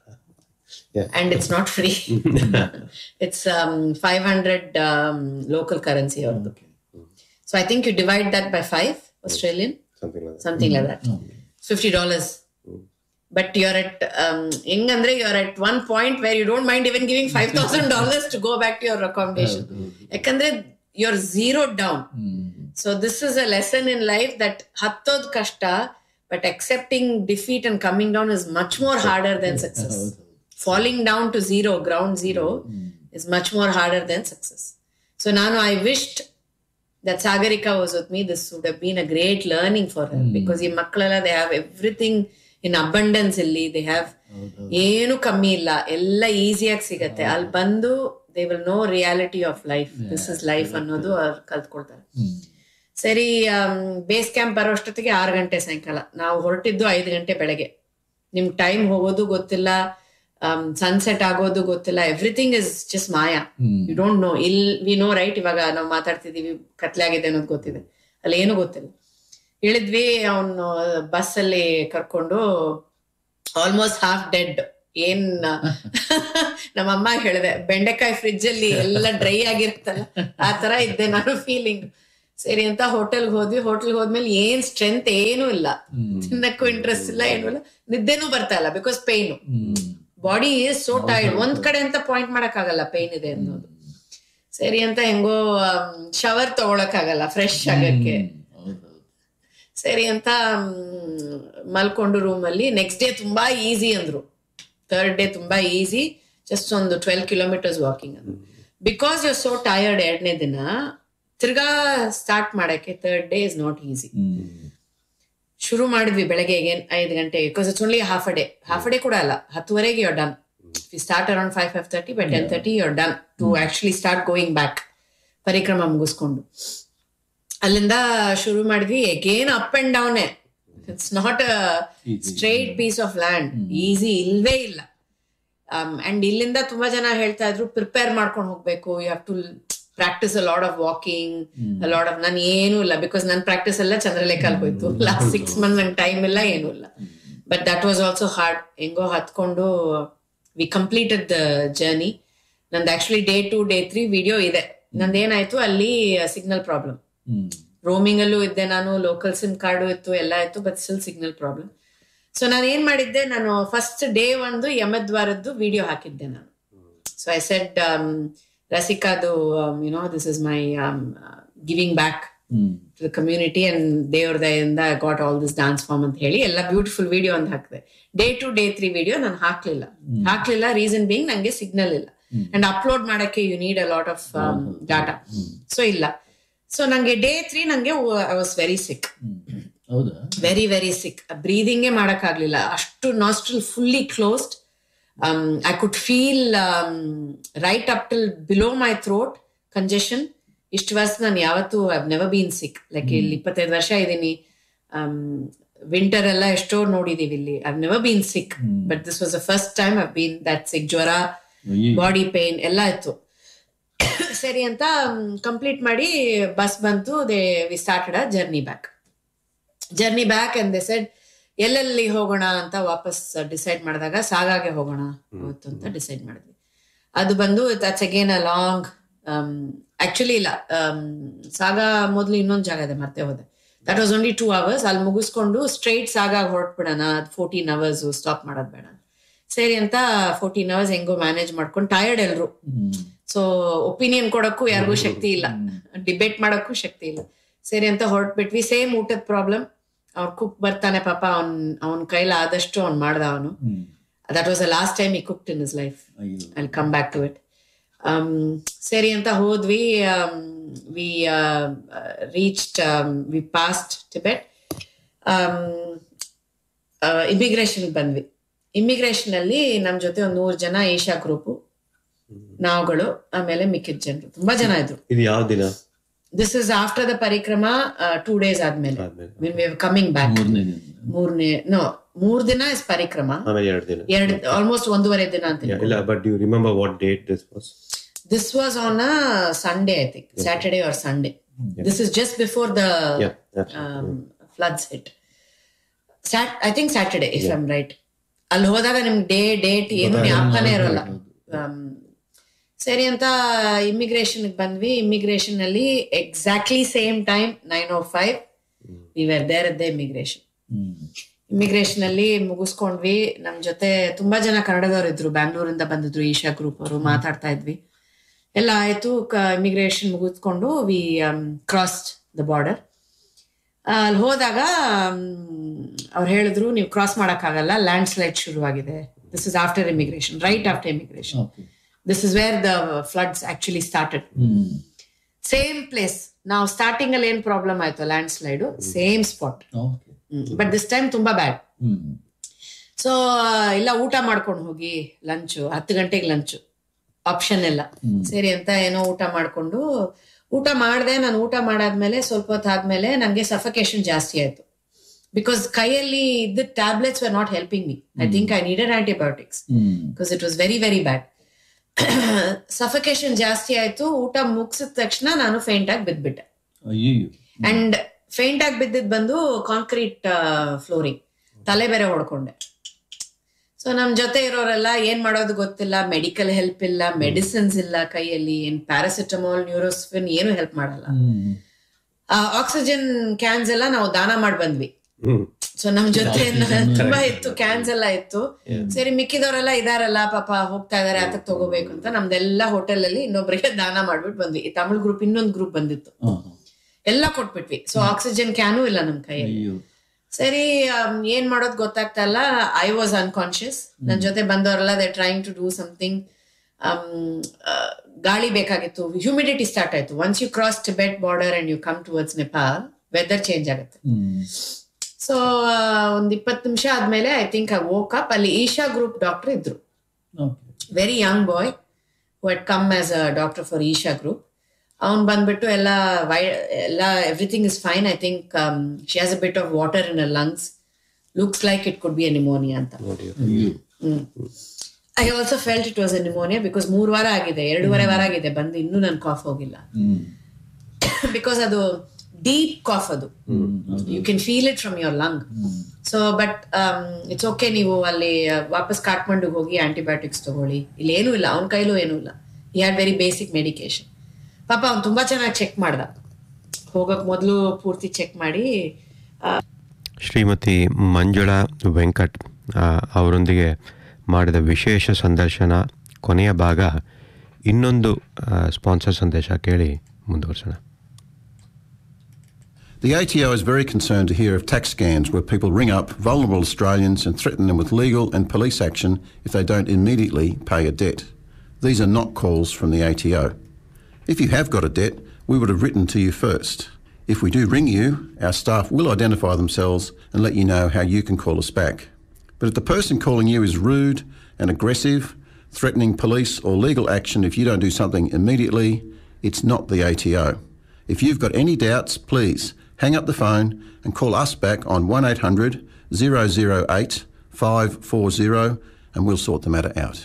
and it's not free it's five hundred local currency ಅವ್ರದ್ದು so I think you divide that by five Australian something like that. something like that. Fifty dollars. But you're at um ಹೆಂಗಂದ್ರೆ you're at one point where you don't mind even giving five thousand dollars to go back to your accommodation. ಯಾಕಂದ್ರೆ you're zeroed down. So this is a lesson in life that ಹತ್ತೋದ್ ಕಷ್ಟ but accepting defeat and coming down is much more harder than success. Falling down to zero, ground zero, is much more harder than success. So ನಾನು I wished that Sagarika was with me, this would have been a great learning for her because ಈ ಮಕ್ಕಳೆಲ್ಲ they have everything in abundance ಇಲ್ಲಿ they have ಏನು ಕಮ್ಮಿ ಇಲ್ಲ ಎಲ್ಲ ಈಸಿಯಾಗಿ ಸಿಗತ್ತೆ ಅಲ್ಲಿ ಬಂದು they will know reality of life this is life ಅನ್ನೋದು ಅವ್ರು ಕಲ್ತ್ಕೊಳ್ತಾರೆ ಸರಿ ಬೇಸ್ ಕ್ಯಾಂಪ್ ಬರೋಷ್ಟೊತ್ತಿಗೆ ಆರು ಗಂಟೆ ಸಾಯಂಕಾಲ ನಾವು ಹೊರಟಿದ್ದು ಐದು ಗಂಟೆ ಬೆಳಗ್ಗೆ ನಿಮ್ ಟೈಮ್ ಹೋಗೋದು ಗೊತ್ತಿಲ್ಲ ಸನ್ಸೆಟ್ ಆಗೋದು ಗೊತ್ತಿಲ್ಲ ಎವ್ರಿಥಿಂಗ್ ಇಸ್ ಜಸ್ಟ್ ಮಾಯಾ ಯು ಡೋಂಟ್ ನೋ ಇಲ್ ವಿ ನೋ ರೈಟ್ ಇವಾಗ ನಾವು ಮಾತಾಡ್ತಿದೀವಿ ಕತ್ಲೆ ಆಗಿದೆ ಅನ್ನೋದು ಗೊತ್ತಿದೆ ಅಲ್ಲಿ ಏನು ಗೊತ್ತಿಲ್ಲ ಇಳಿದ್ವಿ ಅವನು ಬಸ್ ಅಲ್ಲಿ ಕರ್ಕೊಂಡು ಆಲ್ಮೋಸ್ಟ್ ಹಾಫ್ ಡೆಡ್ ಏನ್ ನಮ್ಮಮ್ಮ ಹೇಳಿದೆ ಬೆಂಡೆಕಾಯಿ ಫ್ರಿಜ್ ಅಲ್ಲಿ ಎಲ್ಲ ಡ್ರೈ ಆಗಿರ್ತಲ್ಲ ಆ ತರ ಇದ್ದೆ ನಾನು ಫೀಲಿಂಗ್ ಸರಿ ಅಂತ ಹೋಟೆಲ್ಗೆ ಹೋದ್ವಿ ಹೋಟೆಲ್ಗೆ ಹೋದ್ಮೇಲೆ ಏನ್ ಸ್ಟ್ರೆಂತ್ ಏನೂ ಇಲ್ಲ ತಿನ್ನಕ್ಕೂ ಇಂಟ್ರೆಸ್ಟ್ ಇಲ್ಲ ಏನೂ ಇಲ್ಲ ನಿದ್ದೆನೂ ಬರ್ತಾ ಇಲ್ಲ because pain body is so tired ಒಂದ್ ಕಡೆ ಅಂತ ಪಾಯಿಂಟ್ ಮಾಡಕ್ ಆಗಲ್ಲ ಪೇನ್ ಇದೆ ಅನ್ನೋದು ಸರಿ ಅಂತ ಹೆಂಗೋ ಶವರ್ ತಗೊಳಕ್ ಆಗಲ್ಲ ಫ್ರೆಶ್ ಆಗಕ್ಕೆ ಸರಿ ಅಂತ ಮ್, ಮಲ್ಕೊಂಡು ರೂಮ್ ಅಲ್ಲಿ ನೆಕ್ಸ್ಟ್ ಡೇ ತುಂಬಾ ಈಸಿ ಅಂದ್ರು ಥರ್ಡ್ ಡೇ ತುಂಬಾ ಈಸಿ ಜಸ್ಟ್ ಒಂದು ಟ್ವೆಲ್ ಕಿಲೋಮೀಟರ್ಸ್ ವಾಕಿಂಗ್ ಅಂದ್ರು ಬಿಕಾಸ್ ಯು ಸೋ ಟಯರ್ಡ್ ಎರಡನೇ ದಿನ ತಿರ್ಗಾ ಸ್ಟಾರ್ಟ್ ಮಾಡಕ್ಕೆ third day is not easy ಶುರು ಮಾಡಿದ್ವಿ ಬೆಳಗ್ಗೆ again ಐದು ಗಂಟೆ because it's only half a day half a day ಕೂಡ ಅಲ್ಲ ಹತ್ತುವರೆಗೆ you're done we start around five five thirty by ten thirty you're done to actually start going back ಪರಿಕ್ರಮ ಮುಗಿಸ್ಕೊಂಡು ಅಲ್ಲಿಂದ ಶುರು ಮಾಡಿದ್ವಿ again up and down it's not a straight piece of land easy ಇಲ್ವೇ ಇಲ್ಲ and ಇಲ್ಲಿಂದ ತುಂಬಾ ಜನ ಹೇಳ್ತಾ ಇದ್ರು ಪ್ರಿಪೇರ್ ಮಾಡ್ಕೊಂಡು ಹೋಗ್ಬೇಕು you have to practise a lot of walking lot of ನಾನು ಏನೂ ಇಲ್ಲ ಬಿಕಾಸ್ ನನ್ನ ಪ್ರಾಕ್ಟೀಸ್ ಎಲ್ಲ ಚಂದ್ರಲೇಖಲ್ ಹೋಯ್ತು ಲಾಸ್ಟ್ ಸಿಕ್ಸ್ ಮಂತ್ ನಂಗೆ ಟೈಮ್ ಇಲ್ಲ ಏನೂ ಇಲ್ಲ but that was also hard ಹೆಂಗೋ ಹತ್ಕೊಂಡು ವಿ ಕಂಪ್ಲೀಟೆಡ್ ದ ಜರ್ನಿ ನಂದು actually day to day three video ಇದೆ ನಂದೇನಾಯ್ತು ಅಲ್ಲಿ ಸಿಗ್ನಲ್ ಪ್ರಾಬ್ಲಮ್ ರೋಮಿಂಗ್ ಅಲ್ಲೂ ಇದ್ದೆ ನಾನು ಲೋಕಲ್ ಸಿಮ್ ಕಾರ್ಡು ಇತ್ತು ಎಲ್ಲ ಇತ್ತು but still signal problem so ನಾನು ಏನ್ ಮಾಡಿದ್ದೆ ನಾನು ಫಸ್ಟ್ ಡೇ ಒಂದು ಯಮದ್ವಾರದ್ದು ವಿಡಿಯೋ ಹಾಕಿದ್ದೆ ನಾನು ಸೊ ಐ ಸೆಡ್ ರಸಿಕಾದು you know this is my giving back to the community and ದೇವ್ರ ದಯಿಂದ got all this dance form ಅಂತ ಹೇಳಿ ಎಲ್ಲ ಬ್ಯೂಟಿಫುಲ್ ವಿಡಿಯೋ ಅಂತ ಹಾಕಿದೆ day to day three video ನಾನು ಹಾಕ್ಲಿಲ್ಲ ಹಾಕ್ಲಿಲ್ಲ ರೀಸನ್ ಬೀಂಗ್ ನಂಗೆ ಸಿಗ್ನಲ್ ಇಲ್ಲ ಅಂಡ್ ಅಪ್ಲೋಡ್ ಮಾಡಕ್ಕೆ you need a lot of data so ಇಲ್ಲ ಸೊ ನಂಗೆ ಡೇ ತ್ರೀ ನಂಗೆ ಐ ವಾಸ್ ವೆರಿ ಸಿಕ್ ಹೌದಾ ವೆರಿ ವೆರಿ ಸಿಕ್ ಬ್ರೀದಿಂಗೇ ಮಾಡಕ್ಕಾಗ್ಲಿಲ್ಲ ಅಷ್ಟು nostril fully closed I could feel right up till below my throat congestion ಇಷ್ಟು ವರ್ಷ ನಾನು ಯಾವತ್ತೂ I never been sick like ಇಲ್ಲಿ ಇಪ್ಪತ್ತೈದು ವರ್ಷ ಇದ್ದೀನಿ ವಿಂಟರ್ ಎಲ್ಲ ಎಷ್ಟೋ ನೋಡಿದೀವಿ ಇಲ್ಲಿ I never been sick but this was the first time I been that sick ಜ್ವರ ಬಾಡಿ ಪೇನ್ ಎಲ್ಲ ಇತ್ತು ಸರಿ ಅಂತ ಕಂಪ್ಲೀಟ್ ಮಾಡಿ ಬಸ್ ಬಂತು they we started a journey back journey back and they said ಎಲ್ಲೆಲ್ಲಿ ಹೋಗೋಣ ಅಂತ ವಾಪಸ್ ಡಿಸೈಡ್ ಮಾಡಿದಾಗ ಸಾಗಾಗೆ ಹೋಗೋಣ ಅವತ್ತು ಅಂತ ಡಿಸೈಡ್ ಮಾಡಿದ್ವಿ ಅದು ಬಂದು that's again a long actually ಇಲ್ಲ ಸಾಗಾ ಮೊದಲು ಇನ್ನೊಂದು ಜಾಗ ಇದೆ ಮತ್ತೆ ಹೋದೆ that was only two hours ಅಲ್ಲಿ ಮುಗಿಸ್ಕೊಂಡು ಸ್ಟ್ರೈಟ್ ಸಾಗಾಗ ಹೊರಟ್ಬಿಡೋಣ ಫೋರ್ಟೀನ್ ಅವರ್ಸ್ ಸ್ಟಾಪ್ ಮಾಡೋದು ಬೇಡ ಸರಿ ಅಂತ ಫೋರ್ಟೀನ್ ಅವರ್ಸ್ ಹೆಂಗೋ ಮ್ಯಾನೇಜ್ ಮಾಡ್ಕೊಂಡು ಟಯರ್ಡ್ ಎಲ್ರು ಸೊ ಒಪಿನಿಯನ್ ಕೊಡಕ್ಕೂ ಯಾರಿಗೂ ಶಕ್ತಿ ಇಲ್ಲ ಡಿಬೇಟ್ ಮಾಡಕ್ಕೂ ಶಕ್ತಿ ಇಲ್ಲ ಸರಿ ಅಂತ ಹೊರಟ್ಬಿಟ್ವಿ ಸೇಮ್ ಊಟದ ಪ್ರಾಬ್ಲಮ್ ಅವ್ರ ಕುಕ್ ಬರ್ತಾನೆ ಪಾಪ ಅವ್ನ್ ಅವನ ಕೈಲ ಆದಷ್ಟು ಅವ್ನ್ ಮಾಡ್ದ ಅವನು that was the last time he cooked in his life I come back to it ಸರಿ ಅಂತ ಹೋದ್ವಿ we reached we passed Tibet immigration ಬಂದ್ವಿ ಇಮಿಗ್ರೇಷನ್ ಅಲ್ಲಿ ನಮ್ ಜೊತೆ ಒಂದ್ ನೂರ್ ಜನ ಏಷ್ಯಾ ಗ್ರೂಪ್ ನಾವುಗಳು ಆಮೇಲೆ ಮಿಕ್ಕಿದ ಜನರು ತುಂಬಾ ಜನ ಇದ್ರು ಇದು ಯಾವ ದಿನ ದಿಸ್ ಇಸ್ ಆಫ್ಟರ್ ದ ಪರಿಕ್ರಮ ಟೂ ಡೇಸ್ ಆದ್ಮೇಲೆ ಕಮಿಂಗ್ ಬ್ಯಾಕ್ ಮೂರನೇ ದಿನ ಮೂರನೇ ನೋ ಮೂರ್ ದಿನ ಇಸ್ ಪರಿಕ್ರಮ ಆಮೇಲೆ ಎರಡು ದಿನ ಎರಡ್ ಆಲ್ಮೋಸ್ಟ್ ಒಂದೂವರೆ ದಿನ ಅಂತ Yeah, ಇಲ್ಲ but you remember what date this was this was on a Sunday I think Saturday or Sunday this is just before the Yeah, that's floods hit I think Saturday if I'm right ಅಲ್ಲಿ ಹೋದಾಗ ನಿಮ್ಗೆ day date ಏನು ಜ್ಞಾಪಕನೇ ಇರೋಲ್ಲ Um, ಸರಿ ಅಂತ immigration ಬಂದ್ವಿ immigration ಅಲ್ಲಿ exactly same time nine o five we were there the immigration immigration ಅಲ್ಲಿ ಮುಗಿಸ್ಕೊಂಡ್ವಿ ನಮ್ ಜೊತೆ ತುಂಬಾ ಜನ ಕನ್ನಡದವ್ರು ಇದ್ರು ಬ್ಯಾಂಗ್ಳೂರಿಂದ ಬಂದಿದ್ರು ಈಶಾ ಗ್ರೂಪ್ ಅವರು ಮಾತಾಡ್ತಾ ಇದ್ವಿ ಎಲ್ಲ ಆಯ್ತು ಇಮಿಗ್ರೇಷನ್ ಮುಗಿಸ್ಕೊಂಡು ವಿ ಕ್ರಾಸ್ಡ್ ದ ಬಾರ್ಡರ್ ಅಲ್ಲಿ ಹೋದಾಗ ಅವ್ರು ಹೇಳಿದ್ರು ನೀವು ಕ್ರಾಸ್ ಆಗಲ್ಲ ಲ್ಯಾಂಡ್ ಸ್ಲೈಡ್ ಶುರುವಾಗಿದೆ this is after immigration right after immigration this is where the floods actually started same place ನಾವು ಸ್ಟಾರ್ಟಿಂಗ್ ಅಲ್ಲಿ ಏನ್ ಪ್ರಾಬ್ಲಮ್ ಆಯ್ತು landslide same spot but this time ತುಂಬಾ ಬ್ಯಾಡ್ ಸೊ ಇಲ್ಲ ಊಟ ಮಾಡ್ಕೊಂಡು ಹೋಗಿ ಲಂಚ್ ಹತ್ತು ಗಂಟೆಗೆ ಲಂಚ್ ಆಪ್ಷನ್ ಎಲ್ಲ ಸರಿ ಅಂತ ಏನೋ ಊಟ ಮಾಡ್ಕೊಂಡು ಊಟ ಮಾಡಿದೆ ನಾನು ಊಟ ಮಾಡಾದ್ಮೇಲೆ ಸ್ವಲ್ಪ ಹೊತ್ತು ಆದ್ಮೇಲೆ ನಂಗೆ ಸಫಕೇಶನ್ ಜಾಸ್ತಿ ಆಯ್ತು ಬಿಕಾಸ್ ಕೈಯಲ್ಲಿ ಇದ್ದ tablets were not helping me I think I needed antibiotics because it was very very bad suffocation ಜಾಸ್ತಿ ಆಯ್ತು ಊಟ ಮುಗಿಸಿದ ತಕ್ಷಣ ನಾನು ಫೇಂಟ್ ಆಗಿ ಬಿದ್ಬಿಟ್ಟೆ ಅಯ್ಯೋ ಅಂಡ್ ಫೇಂಟ್ ಆಗಿ ಬಿದ್ದಿದ್ ಬಂದು ಕಾಂಕ್ರೀಟ್ ಫ್ಲೋರಿಂಗ್ ತಲೆ ಬೇರೆ ಹೊಡ್ಕೊಂಡೆ ಸೊ ನಮ್ ಜೊತೆ ಇರೋರೆಲ್ಲ ಏನ್ ಮಾಡೋದು ಗೊತ್ತಿಲ್ಲ ಮೆಡಿಕಲ್ ಹೆಲ್ಪ್ ಇಲ್ಲ ಮೆಡಿಸಿನ್ಸ್ ಇಲ್ಲ ಕೈಯಲ್ಲಿ ಏನ್ ಪ್ಯಾರಾಸಿಟಮಾಲ್ ನ್ಯೂರೋಸ್ಫಿನ್ ಏನು ಹೆಲ್ಪ್ ಮಾಡಲ್ಲ ಆಕ್ಸಿಜನ್ ಕ್ಯಾನ್ಸ್ ಎಲ್ಲ ನಾವು ದಾನ ಮಾಡಿ ಬಂದ್ವಿ ಸೊ ನಮ್ ಜೊತೆ ತುಂಬಾ ಇತ್ತು ಕ್ಯಾನ್ಸ್ ಎಲ್ಲ ಇತ್ತು ಸರಿ ಮಿಕ್ಕಿದವರೆಲ್ಲ ಇದಾರಲ್ಲ ಪಾಪ ಹೋಗ್ತಾ ಇದಾರೆ ಅದಕ್ಕೆ ತಗೋಬೇಕು ಅಂತ ನಮ್ದೆಲ್ಲ ಹೋಟೆಲ್ ಅಲ್ಲಿ ಇನ್ನೊಬ್ರಿಗೆ ದಾನ ಮಾಡ್ಬಿಟ್ಟು ಬಂದ್ವಿ ಈ ತಮಿಳ್ ಗ್ರೂಪ್ ಇನ್ನೊಂದು ಗ್ರೂಪ್ ಬಂದಿತ್ತು ಎಲ್ಲ ಕೊಟ್ಬಿಟ್ವಿ ಸೊ ಆಕ್ಸಿಜನ್ ಕ್ಯಾನು ಇಲ್ಲ ನಮ್ ಕೈಯಲ್ಲಿ ಅಯ್ಯೋ ಸರಿ ಆಮ್, ಏನ್ ಮಾಡೋದ್ ಗೊತ್ತಾಗ್ತಾ ಇಲ್ಲ ಐ ವಾಸ್ ಅನ್ಕಾನ್ಶಿಯಸ್ ನನ್ ಜೊತೆ ಬಂದವರೆಲ್ಲ they trying to do something ಗಾಳಿ ಬೇಕಾಗಿತ್ತು ಹ್ಯೂಮಿಡಿಟಿ ಸ್ಟಾರ್ಟ್ ಆಯ್ತು once you cross Tibet border and you come towards Nepal weather change ಆಗುತ್ತೆ ಸೊ ಒಂದ್ ಇಪ್ಪತ್ತು ನಿಮಿಷ ಆದ್ಮೇಲೆ I think I woke up ಅಲ್ಲಿ ಈಶಾ ಗ್ರೂಪ್ ಡಾಕ್ಟರ್ ಇದ್ರು very young boy who had come as a doctor for Isha group ಅವ್ನ್ ಬಂದ್ಬಿಟ್ಟು ಎಲ್ಲ ವೈ ಎಲ್ಲ everything is fine I think she has a bit of water in a lungs looks like it could be a pneumonia ಅಂತ I also felt it was a pneumonia because ಮೂರು ವಾರ ಆಗಿದೆ ಎರಡೂವರೆ ವಾರ ಆಗಿದೆ ಬಂದು ಇನ್ನೂ ನನ್ ಕಾಫ್ ಹೋಗಿಲ್ಲ ಬಿಕಾಸ್ ಅದು ಡೀಪ್ ಕಾಫ್ ಅದು you can feel it from your lung so but it's okay ನೀವು ಅಲ್ಲಿ ವಾಪಸ್ ಕಾಟ್ಮಂಡಿಗೆ ಹೋಗಿ ಆಂಟಿಬಯೋಟಿಕ್ಸ್ ತಗೊಳ್ಳಿ ಇಲ್ಲಿ ಏನೂ ಇಲ್ಲ ಅವನ ಕೈಲೂ ಏನೂ ಇಲ್ಲ he had very basic medication ಪಾಪ ಅವ್ನು ತುಂಬಾ ಚೆನ್ನಾಗಿ ಚೆಕ್ ಮಾಡ್ದ ಹೋಗಕ್ ಮೊದಲು ಪೂರ್ತಿ ಚೆಕ್ ಮಾಡಿ ಶ್ರೀಮತಿ ಮಂಜುಳಾ ವೆಂಕಟ್ ಆ, ಅವರೊಂದಿಗೆ ಮಾಡಿದ ವಿಶೇಷ ಸಂದರ್ಶನ ಕೊನೆಯ ಭಾಗ ಇನ್ನೊಂದು ಸ್ಪಾನ್ಸರ್ ಸಂದೇಶ ಕೇಳಿ ಮುಂದುವರ್ಸೋಣ The ATO is very concerned to hear of tax scams where people ring up vulnerable Australians and threaten them with legal and police action if they don't immediately pay a debt. These are not calls from the ATO. If you have got a debt, we would have written to you first. If we do ring you, our staff will identify themselves and let you know how you can call us back. But if the person calling you is rude and aggressive, threatening police or legal action if you don't do something immediately, it's not the ATO. If you've got any doubts, please hang up the phone and call us back on 1800 008 540 and we'll sort the matter out.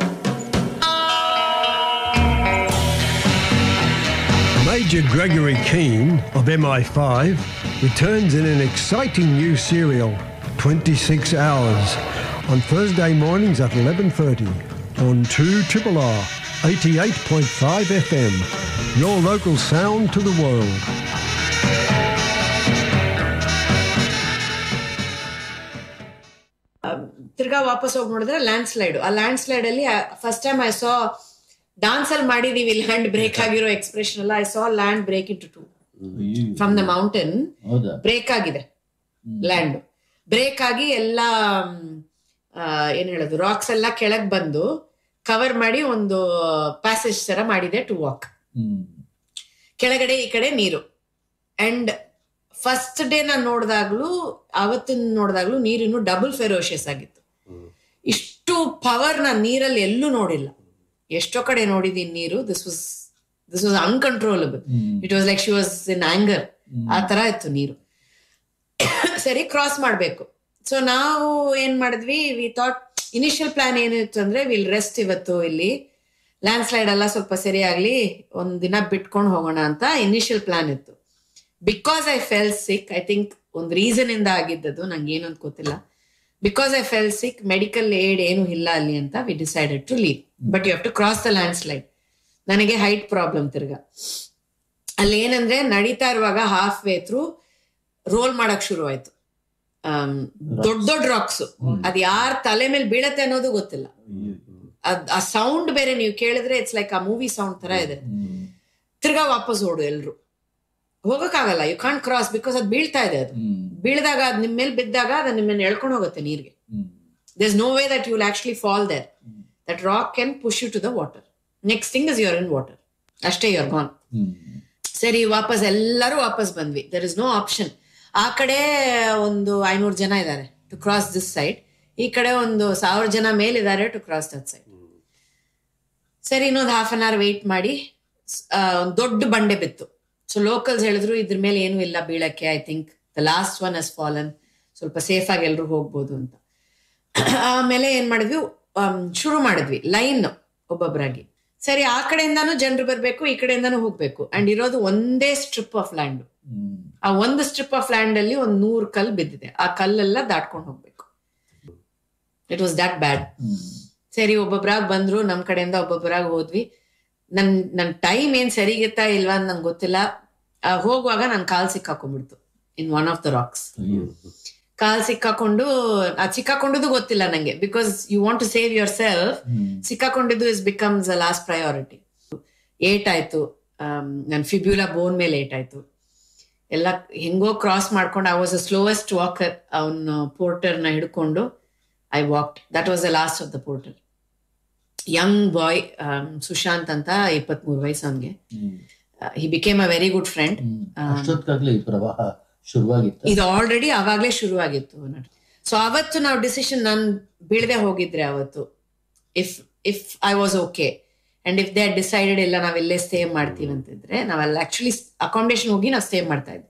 Major Gregory Keane of MI5 returns in an exciting new serial, 26 Hours, on Thursday mornings at 11.30 on 2 Triple R 88.5 FM, your local sound to the world. ತಿರ್ಗಾ ವಾಪಸ್ ಹೋಗಿ ನೋಡಿದ್ರೆ landslide ಆ landslide ಅಲ್ಲಿ first time I saw dance ಅಲ್ಲಿ ಮಾಡಿದೀವಿ land break ಆಗಿರೋ expression ಎಲ್ಲ I saw land break into two from the mountain ಹೌದಾ ಬ್ರೇಕ್ ಆಗಿದೆ ಲ್ಯಾಂಡ್ ಬ್ರೇಕ್ ಆಗಿ ಎಲ್ಲ ಮ್, ಆ, ಏನ್ ಹೇಳೋದು ರಾಕ್ಸ್ ಎಲ್ಲ ಕೆಳಗ್ ಬಂದು ಕವರ್ ಮಾಡಿ ಒಂದು ಪ್ಯಾಸೇಜ್ ತರ ಮಾಡಿದೆ ಟು ವಾಕ್ ಕೆಳಗಡೆ ಈ ಕಡೆ ನೀರು ಅಂಡ್ ಫಸ್ಟ್ ಡೇ ನಾನು ನೋಡಿದಾಗ್ಲೂ ಅವತ್ತಿನ ನೋಡಿದಾಗ್ಲೂ ನೀರಿನ್ನು ಡಬಲ್ ಫೆರೋಷಿಯಸ್ ಆಗಿತ್ತು ಇಷ್ಟು ಪವರ್ ನಾನು ನೀರಲ್ಲಿ ಎಲ್ಲೂ ನೋಡಿಲ್ಲ ಎಷ್ಟೋ ಕಡೆ ನೋಡಿದೀನಿ ನೀರು this was this was uncontrollable it was like she was in anger ಆ ತರ ಇತ್ತು ನೀರು ಸರಿ ಕ್ರಾಸ್ ಮಾಡ್ಬೇಕು ಸೊ ನಾವು ಏನ್ ಮಾಡಿದ್ವಿ ವಿ ಥಾಟ್ ಇನಿಷಿಯಲ್ ಪ್ಲಾನ್ ಏನಿತ್ತು ಅಂದ್ರೆ ವಿಲ್ ರೆಸ್ಟ್ ಇವತ್ತು ಇಲ್ಲಿ ಲ್ಯಾಂಡ್ ಸ್ಲೈಡ್ ಎಲ್ಲ ಸ್ವಲ್ಪ ಸರಿ ಆಗ್ಲಿ ಒಂದ್ ದಿನ ಬಿಟ್ಕೊಂಡು ಹೋಗೋಣ ಅಂತ ಇನಿಷಿಯಲ್ ಪ್ಲಾನ್ ಇತ್ತು because I fell sick I think ಒಂದು ರೀಸನ್ ಇಂದ ಆಗಿದ್ದದು ನಂಗೆ ಏನು ಅಂತ ಗೊತ್ತಿಲ್ಲ because I fell sick medical aid ಏನು ಇಲ್ಲ ಅಲ್ಲಿ ಅಂತ we decided to leave but you have to cross the landslide ನನಗೆ ಹೈಟ್ ಪ್ರಾಬ್ಲಮ್ ತಿರ್ಗಾ ಅಲ್ಲಿ ಏನಂದ್ರೆ ನಡೀತಾ ಇರುವಾಗ ಹಾಫ್ ವೇ ಥ್ರೂ ರೋಲ್ ಮಾಡಕ್ ಶುರು ಆಯ್ತು ದೊಡ್ಡ ದೊಡ್ಡ ರಾಕ್ಸ್ ಅದ್ ಯಾರ ತಲೆ ಮೇಲೆ ಬೀಳತ್ತೆ ಅನ್ನೋದು ಗೊತ್ತಿಲ್ಲ ಅದ್ ಆ ಸೌಂಡ್ ಬೇರೆ ನೀವು ಕೇಳಿದ್ರೆ it's like a movie sound ತರ ಇದೆ ತಿರ್ಗಾ ವಾಪಸ್ ಓಡು ಎಲ್ರು ಹೋಗಕ್ಕಾಗಲ್ಲ ಯು ಕಾಂಟ್ ಕ್ರಾಸ್ ಬಿಕಾಸ್ ಅದು ಬೀಳ್ತಾ ಇದೆ ಅದು ಬೀಳ್ದಾಗ ಅದ್ ನಿಮ್ ಮೇಲೆ ಬಿದ್ದಾಗ ಅದು ನಿಮ್ಮನ್ನ ಎಳ್ಕೊಂಡು ಹೋಗುತ್ತೆ ನೀರ್ಗೆ there's no way that you will actually fall there. That rock can push you to the water. Next thing is you're in water. ಅಷ್ಟೇ you're gone. ಸರಿ ವಾಪಸ್ ಎಲ್ಲರೂ ವಾಪಸ್ ಬಂದ್ವಿ ದರ್ ಇಸ್ ನೋ ಆಪ್ಷನ್ ಆ ಕಡೆ ಒಂದು ಐನೂರು ಜನ ಇದ್ದಾರೆ ಟು ಕ್ರಾಸ್ ದಿಸ್ ಸೈಡ್ ಈ ಕಡೆ ಒಂದು ಸಾವಿರ ಜನ ಮೇಲಿದ್ದಾರೆ ಟು ಕ್ರಾಸ್ ದಟ್ ಸೈಡ್ ಸರಿ ಇನ್ನೊಂದು ಹಾಫ್ ಅನ್ ಅವರ್ ವೆಯ್ಟ್ ಮಾಡಿ ಆ, ಒಂದ್ ದೊಡ್ಡ ಬಂಡೆ ಬಿತ್ತು ಸೊ ಲೋಕಲ್ಸ್ ಹೇಳಿದ್ರು ಇದ್ರ ಮೇಲೆ ಏನೂ ಇಲ್ಲ ಬೀಳಕ್ಕೆ I think the last one has fallen ಸ್ವಲ್ಪ ಸೇಫ್ ಆಗಿ ಎಲ್ರು ಹೋಗ್ಬೋದು ಅಂತ ಆಮೇಲೆ ಏನ್ ಮಾಡಿದ್ವಿ ಆಮ್, ಶುರು ಮಾಡಿದ್ವಿ ಲೈನ್ ಒಬ್ಬೊಬ್ಬರಾಗಿ ಸರಿ ಆ ಕಡೆಯಿಂದಾನು ಜನರು ಬರ್ಬೇಕು ಈ ಕಡೆಯಿಂದಾನು ಹೋಗ್ಬೇಕು ಅಂಡ್ ಇರೋದು ಒಂದೇ ಸ್ಟ್ರಿಪ್ ಆಫ್ ಲ್ಯಾಂಡ್ ಆ ಒಂದು ಸ್ಟ್ರಿಪ್ ಆಫ್ ಲ್ಯಾಂಡ್ ಅಲ್ಲಿ ಒಂದ್ ನೂರು ಕಲ್ ಬಿದ್ದಿದೆ ಆ ಕಲ್ಲೆಲ್ಲ ದಾಟ್ಕೊಂಡು ಹೋಗ್ಬೇಕು ಇಟ್ ವಾಸ್ ದಟ್ ಬ್ಯಾಡ್ ಸರಿ ಒಬ್ಬೊಬ್ರಾಗ ಬಂದ್ರು ನಮ್ ಕಡೆಯಿಂದ ಒಬ್ಬೊಬ್ಬರಾಗ ಹೋದ್ವಿ ನನ್ ನನ್ ಟೈಮ್ ಏನ್ ಸರಿಗಿತ್ತಾ ಇಲ್ವಾ ಅಂತ ನಂಗೆ ಗೊತ್ತಿಲ್ಲ ಆ, ಹೋಗುವಾಗ ನನ್ ಕಾಲ್ ಸಿಕ್ಕಾಕೊಂಡ್ಬಿಡ್ತು in one of the rocks ಕಾಲ್ ಸಿಕ್ಕಾಕೊಂಡು ಅದ್ ಸಿಕ್ಕಾಕೊಂಡಿದ್ದು ಗೊತ್ತಿಲ್ಲ ನಂಗೆ because you want to save yourself ಸಿಕ್ಕಾಕೊಂಡಿದ್ದು is becomes a last priority ಏಟ್ ಆಯ್ತು ನನ್ ಫಿಬ್ಯುಲಾ ಬೋನ್ ಮೇಲೆ ಏಟ್ ಆಯ್ತು ಎಲ್ಲ ಹೆಂಗೋ ಕ್ರಾಸ್ ಮಾಡ್ಕೊಂಡು I was a slowest walker ಅವನ ಪೋರ್ಟರ್ ನ ಹಿಡ್ಕೊಂಡು I walked that was the last of the porter young boy Sushant ಅಂತ ಇಪ್ಪತ್ಮೂರು ವಯಸ್ಸು ಅವನಿಗೆ he became a very good friend ಅಷ್ಟೊತ್ತಿಗಾಗ್ಲೇ ಈ ಪ್ರವಾಹ ಶುರುವಾಗಿತ್ತು ಇದು ಆಲ್ರೆಡಿ ಅವಾಗ್ಲೇ ಶುರುವಾಗಿತ್ತು ಸೊ ಅವತ್ತು ನಾವು ಡಿಸಿಷನ್ ನಾನು ಬೀಳದೆ ಹೋಗಿದ್ರೆ ಅವತ್ತು if if I was okay and if they decided ಇಲ್ಲ ನಾವೆಲ್ಲೇ ಸ್ಟೇ ಮಾಡ್ತೀವಿ ಅಂತಿದ್ರೆ ನಾವೆಲ್ಲ ಆಕ್ಚುಲಿ ಅಕಾಮಿಡೇಷನ್ ಹೋಗಿ ನಾವು ಸ್ಟೇ ಮಾಡ್ತಾ ಇದ್ವಿ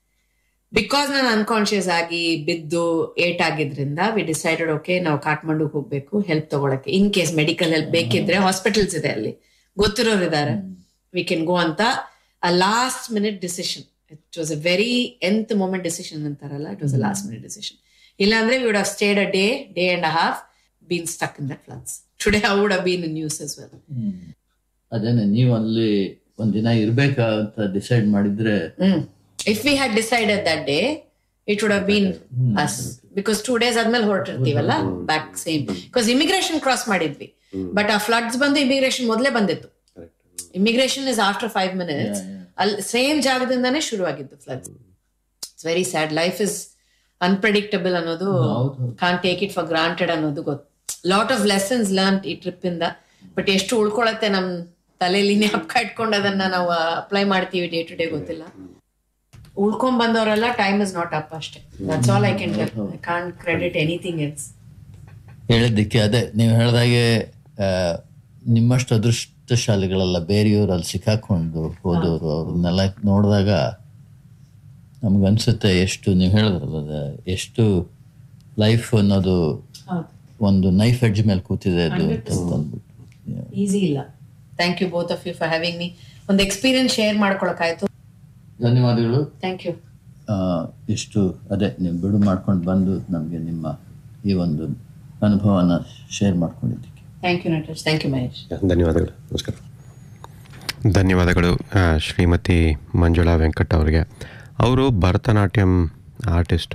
ಬಿಕಾಸ್ ನಾನು ಅನ್ಕಾನ್ಶಿಯಸ್ ಆಗಿ ಬಿದ್ದು ಏಟ್ ಆಗಿದ್ರಿಂದ ವಿ ಡಿಸೈಡೆಡ್ ಓಕೆ ನಾವು ಕಾಠ್ಮಂಡುಗೆ ಹೋಗ್ಬೇಕು ಹೆಲ್ಪ್ ತಗೊಳಕ್ಕೆ ಇನ್ ಕೇಸ್ ಮೆಡಿಕಲ್ ಹೆಲ್ಪ್ ಬೇಕಿದ್ರೆ ಹಾಸ್ಪಿಟಲ್ಸ್ ಇದೆ ಅಲ್ಲಿ ಗೊತ್ತಿರೋರು ಇದ್ದಾರೆ ವಿ ಕ್ಯಾನ್ ಗೋ ಅಂತ a last minute decision it was a very ಎಂತ್ ಮೂಮೆಂಟ್ ಡಿಸಿಷನ್ ಅಂತಾರಲ್ಲ it was a last minute decision ಇಲ್ಲಾಂದ್ರೆ we would have stayed a day day and a half been stuck in that floods today I would have been in news as well ಅದೇನೆ ನೀವು ಅಲ್ಲಿ ಒಂದಿನ ಇರ್ಬೇಕಾ ಅಂತ decide ಮಾಡಿದ್ರೆ if we had decided that day it would have been us because two days ಆದ್ಮೇಲೆ ಹೊರಟಿರ್ತೀವಲ್ಲ back same because immigration cross ಮಾಡಿದ್ವಿ ಬಟ್ ಆ ಫ್ಲಡ್ಸ್ ಬಂದು ಇಮಿಗ್ರೇಷನ್ ಮೊದಲೇ ಬಂದಿತ್ತು immigration is after five minutes ಅಲ್ಲಿ ಸೇಮ್ ಜಾಗದಿಂದಾನೇ ಶುರುವಾಗಿದ್ದು floods it's very sad life is unpredictable ಅನ್ನೋದು can take it for granted ಅನ್ನೋದು ಗೊತ್ತು ಲಾಟ್ ಆಫ್ ಲೆಸನ್ಸ್ ಲರ್ನ್ ಈ ಟ್ರಿಪ್ ಇಂದ ಬಟ್ ಎಷ್ಟು ಉಳ್ಕೊಳತ್ತೆ ನಮ್ ತಲೆಯಲ್ಲಿ ಜ್ಞಾಪಕ ಇಟ್ಕೊಂಡು ಅದನ್ನ ನಾವು ಅಪ್ಲೈ ಮಾಡ್ತೀವಿ ಡೇ ಟು ಡೇ ಗೊತ್ತಿಲ್ಲ ಉಳ್ಕೊಂಡ್ ಬಂದವರೆಲ್ಲ ಟೈಮ್ ಇಸ್ ನಾಟ್ ಅಪ್ ಅಷ್ಟೇ that's all I can I can credit anything else ಹೇಳಿದ್ದಕ್ಕೆ ಅದೇ ನೀವು ಹೇಳ್ದಾಗೆ ಆ, ನಿಮ್ಮಷ್ಟು ಅದೃಷ್ಟಶಾಲಿಗಳೆಲ್ಲ ಬೇರೆಯವರು ಅಲ್ಲಿ ಸಿಕ್ಕಾಕೊಂಡು ಹೋದವರು ಅವ್ರನ್ನೆಲ್ಲ ನೋಡಿದಾಗ ನಮ್ಗನ್ಸುತ್ತೆ ಎಷ್ಟು ನೀವು ಹೇಳಿದ್ರಲ್ಲ ಅದು ಎಷ್ಟು ಲೈಫ್ ಅನ್ನೋದು ಒಂದು ನೈಫ್ ಎಡ್ಜ್ ಮೇಲೆ ಕೂತಿದೆ ಅದು ಅಂತ ಅಂದ್ಬಿಟ್ಟು ಈಸಿ ಇಲ್ಲ thank you both of you for having me ಒಂದು ಎಕ್ಸ್ಪೀರಿಯನ್ಸ್ ಶೇರ್ ಮಾಡ್ಕೊಳಕಾಯ್ತು ಧನ್ಯವಾದಗಳು ಥ್ಯಾಂಕ್ ಯು ಆ, ಇಷ್ಟು ಅದೇ ನೀವು ಬಿಡು ಮಾಡ್ಕೊಂಡು ಬಂದು ನಮಗೆ ನಿಮ್ಮ ಈ ಒಂದು ಅನುಭವನ ಶೇರ್ ಮಾಡ್ಕೊಂಡಿದ್ದಕ್ಕೆ thank you Natesh thank you Mahesh ಧನ್ಯವಾದಗಳು ನಮಸ್ಕಾರ ಧನ್ಯವಾದಗಳು ಆ, ಶ್ರೀಮತಿ ಮಂಜುಳಾ ವೆಂಕಟ್ ಅವರಿಗೆ ಅವರು ಭರತನಾಟ್ಯಂ ಆರ್ಟಿಸ್ಟು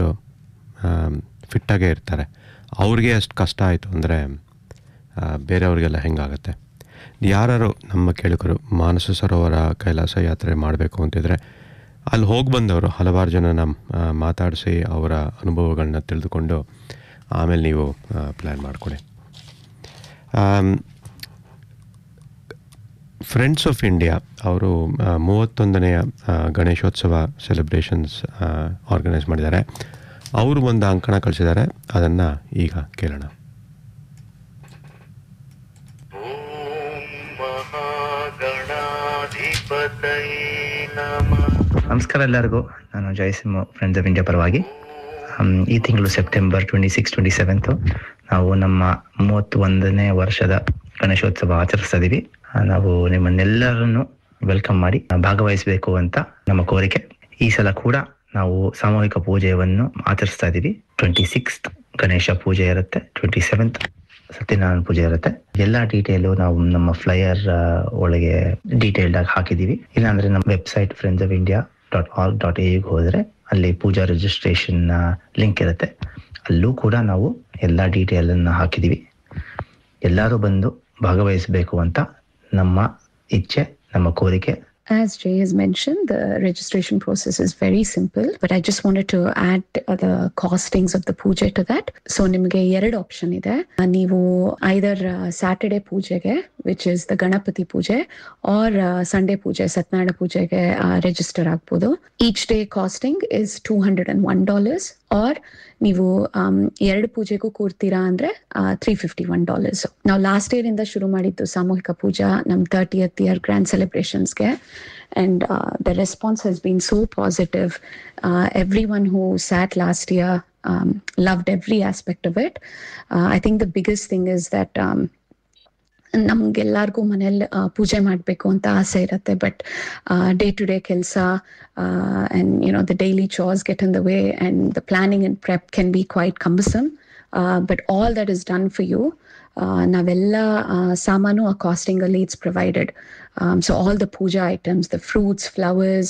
ಫಿಟ್ಟಾಗೇ ಇರ್ತಾರೆ ಅವ್ರಿಗೆ ಅಷ್ಟು ಕಷ್ಟ ಆಯಿತು ಅಂದರೆ ಬೇರೆಯವ್ರಿಗೆಲ್ಲ ಹೆಂಗಾಗತ್ತೆ ಯಾರು ನಮ್ಮ ಕೇಳುಗರು ಮಾನಸ ಸರೋವರ ಕೈಲಾಸ ಯಾತ್ರೆ ಮಾಡಬೇಕು ಅಂತಿದ್ರೆ ಅಲ್ಲಿ ಹೋಗಿ ಬಂದವರು ಹಲವಾರು ಜನನ ಆ, ಮಾತಾಡಿಸಿ ಅವರ ಅನುಭವಗಳನ್ನ ತಿಳಿದುಕೊಂಡು ಆಮೇಲೆ ನೀವು ಪ್ಲ್ಯಾನ್ ಮಾಡಿಕೊಡಿ ಫ್ರೆಂಡ್ಸ್ ಆಫ್ ಇಂಡಿಯಾ ಅವರು ಆ, ಮೂವತ್ತೊಂದನೆಯ ಆ, ಗಣೇಶೋತ್ಸವ ಸೆಲೆಬ್ರೇಷನ್ಸ್ ಆರ್ಗನೈಸ್ ಮಾಡಿದ್ದಾರೆ ಅವರು ಒಂದು ಅಂಕಣ ಕಳಿಸಿದ್ದಾರೆ ಅದನ್ನು ಈಗ ಕೇಳೋಣ ನಮಸ್ಕಾರ ಎಲ್ಲರಿಗೂ ನಾನು ಜಯಸಿಂಹ ಫ್ರೆಂಡ್ಸ್ ಆಫ್ ಇಂಡಿಯಾ ಪರವಾಗಿ ಹಮ್, ಈ ತಿಂಗಳು September twenty six twenty seventh ನಾವು ನಮ್ಮ ಮೂವತ್ತೊಂದನೇ ವರ್ಷದ ಗಣೇಶೋತ್ಸವ ಆಚರಿಸ್ತಾ ಇದೀವಿ ಆ, ನಾವು ನಿಮ್ಮನ್ನೆಲ್ಲರನ್ನು ವೆಲ್ಕಮ್ ಮಾಡಿ ಆ, ಭಾಗವಹಿಸಬೇಕು ಅಂತ ನಮ್ಮ ಕೋರಿಕೆ ಈ ಸಲ ಕೂಡ ನಾವು ಸಾಮೂಹಿಕ ಪೂಜೆಯನ್ನು ಆಚರಿಸ್ತಾ ಇದೀವಿ ಟ್ವೆಂಟಿ ಸಿಕ್ಸ್ತ್ ಗಣೇಶ ಪೂಜೆ ಇರುತ್ತೆ ಟ್ವೆಂಟಿ ಸೆವೆಂತ್ ಸತ್ಯನಾರಾಯಣ ಪೂಜೆ ಇರುತ್ತೆ ಎಲ್ಲಾ ಡೀಟೇಲು ನಾವು ನಮ್ಮ ಫ್ಲೈಯರ್ ಒಳಗೆ ಡೀಟೇಲ್ಡ್ ಆಗಿ ಹಾಕಿದೀವಿ ಇಲ್ಲಾಂದ್ರೆ ನಮ್ಮ website friends of India dot all dot ಎಗೆ ಹೋದ್ರೆ ಅಲ್ಲಿ ಪೂಜಾ ರಿಜಿಸ್ಟ್ರೇಷನ್ ಲಿಂಕ್ ಇರುತ್ತೆ ಅಲ್ಲೂ ಕೂಡ ನಾವು ಎಲ್ಲಾ ಡೀಟೇಲ್ ಅನ್ನ ಹಾಕಿದೀವಿ ಎಲ್ಲರೂ ಬಂದು ಭಾಗವಹಿಸಬೇಕು ಅಂತ ನಮ್ಮ ಇಚ್ಛೆ ನಮ್ಮ ಕೋರಿಕೆ As Jay has mentioned, the registration process is very simple, but I just wanted to add uh, the costings of the puja to that. So ನಿಮಗೆ ಎರಡು ಆಪ್ಷನ್ ಇದೆ ಆ, ನೀವು ಐದರ್ ಸ್ಯಾಟರ್ಡೆ ಪೂಜೆಗೆ ವಿಚ್ ಇಸ್ ದ ಗಣಪತಿ ಪೂಜೆ or Sunday ಪೂಜೆ ಸತ್ಯನಾರಾಯಣ ಪೂಜೆಗೆ register ಆಗ್ಬೋದು each day costing is two hundred and one dollars or ನೀವು ಆಮ್, ಎರಡು ಪೂಜೆಗೂ ಕೂರ್ತೀರಾ ಅಂದ್ರೆ ತ್ರೀ ಫಿಫ್ಟಿ ಒನ್ ಡಾಲರ್ಸ್ ನಾವು ಲಾಸ್ಟ್ ಇಯರ್ ಇಂದ ಶುರು ಮಾಡಿದ್ದು ಸಾಮೂಹಿಕ ಪೂಜಾ ನಮ್ ತರ್ಟಿಯತ್ ಇಯರ್ ಗ್ರ್ಯಾಂಡ್ ಸೆಲೆಬ್ರೇಷನ್ಸ್ಗೆ and uh, the response has been so positive. Uh, everyone who sat last year um, loved every aspect of it. Uh, I think the biggest thing is that um, ನಮ್ಗೆಲ್ಲರಿಗೂ ಮನೇಲಿ ಪೂಜೆ ಮಾಡಬೇಕು ಅಂತ ಆಸೆ ಇರುತ್ತೆ but day to day ಕೆಲಸ and you know the daily chores get in the way and the planning and prep can be quite cumbersome but all that is done for you ನಾವೆಲ್ಲ ಆ, ಸಾಮಾನು ಆ ಕಾಸ್ಟಿಂಗ್ ಅಲ್ಲಿ it's provided so all the puja items the fruits flowers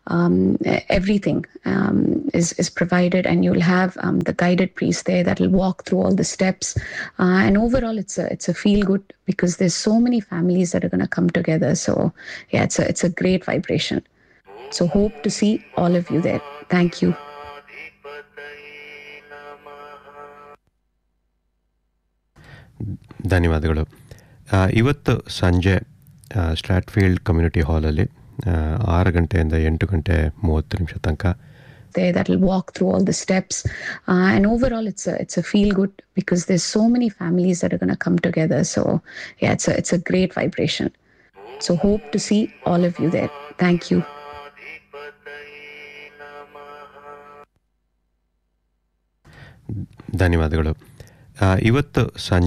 everything um, is is provided and you'll have um, the guided priest there that will walk through all the steps uh, and overall it's a it's a feel good because there's so many families that are going to come together so yeah it's a it's a great vibration so hope to see all of you there thank you ಧನ್ಯವಾದಗಳು ಆ, ಇವತ್ತು ಸಂಜೆ ಆ, ಸ್ಟ್ರಾಟ್ಫೀಲ್ಡ್ community ಹಾಲಲ್ಲಿ ಆ, ಆರು ಗಂಟೆಯಿಂದ ಎಂಟು ಗಂಟೆ ಮೂವತ್ತು ನಿಮಿಷ ತನಕ there that'll walk through all the steps uh, and overall it's a it's a feel good because there's so many families that are going to come together so yeah it's a it's a great vibration so hope to see all of you there thank you ಧನ್ಯವಾದಗಳು ಆ, ಇವತ್ತು ಸಂಜೆ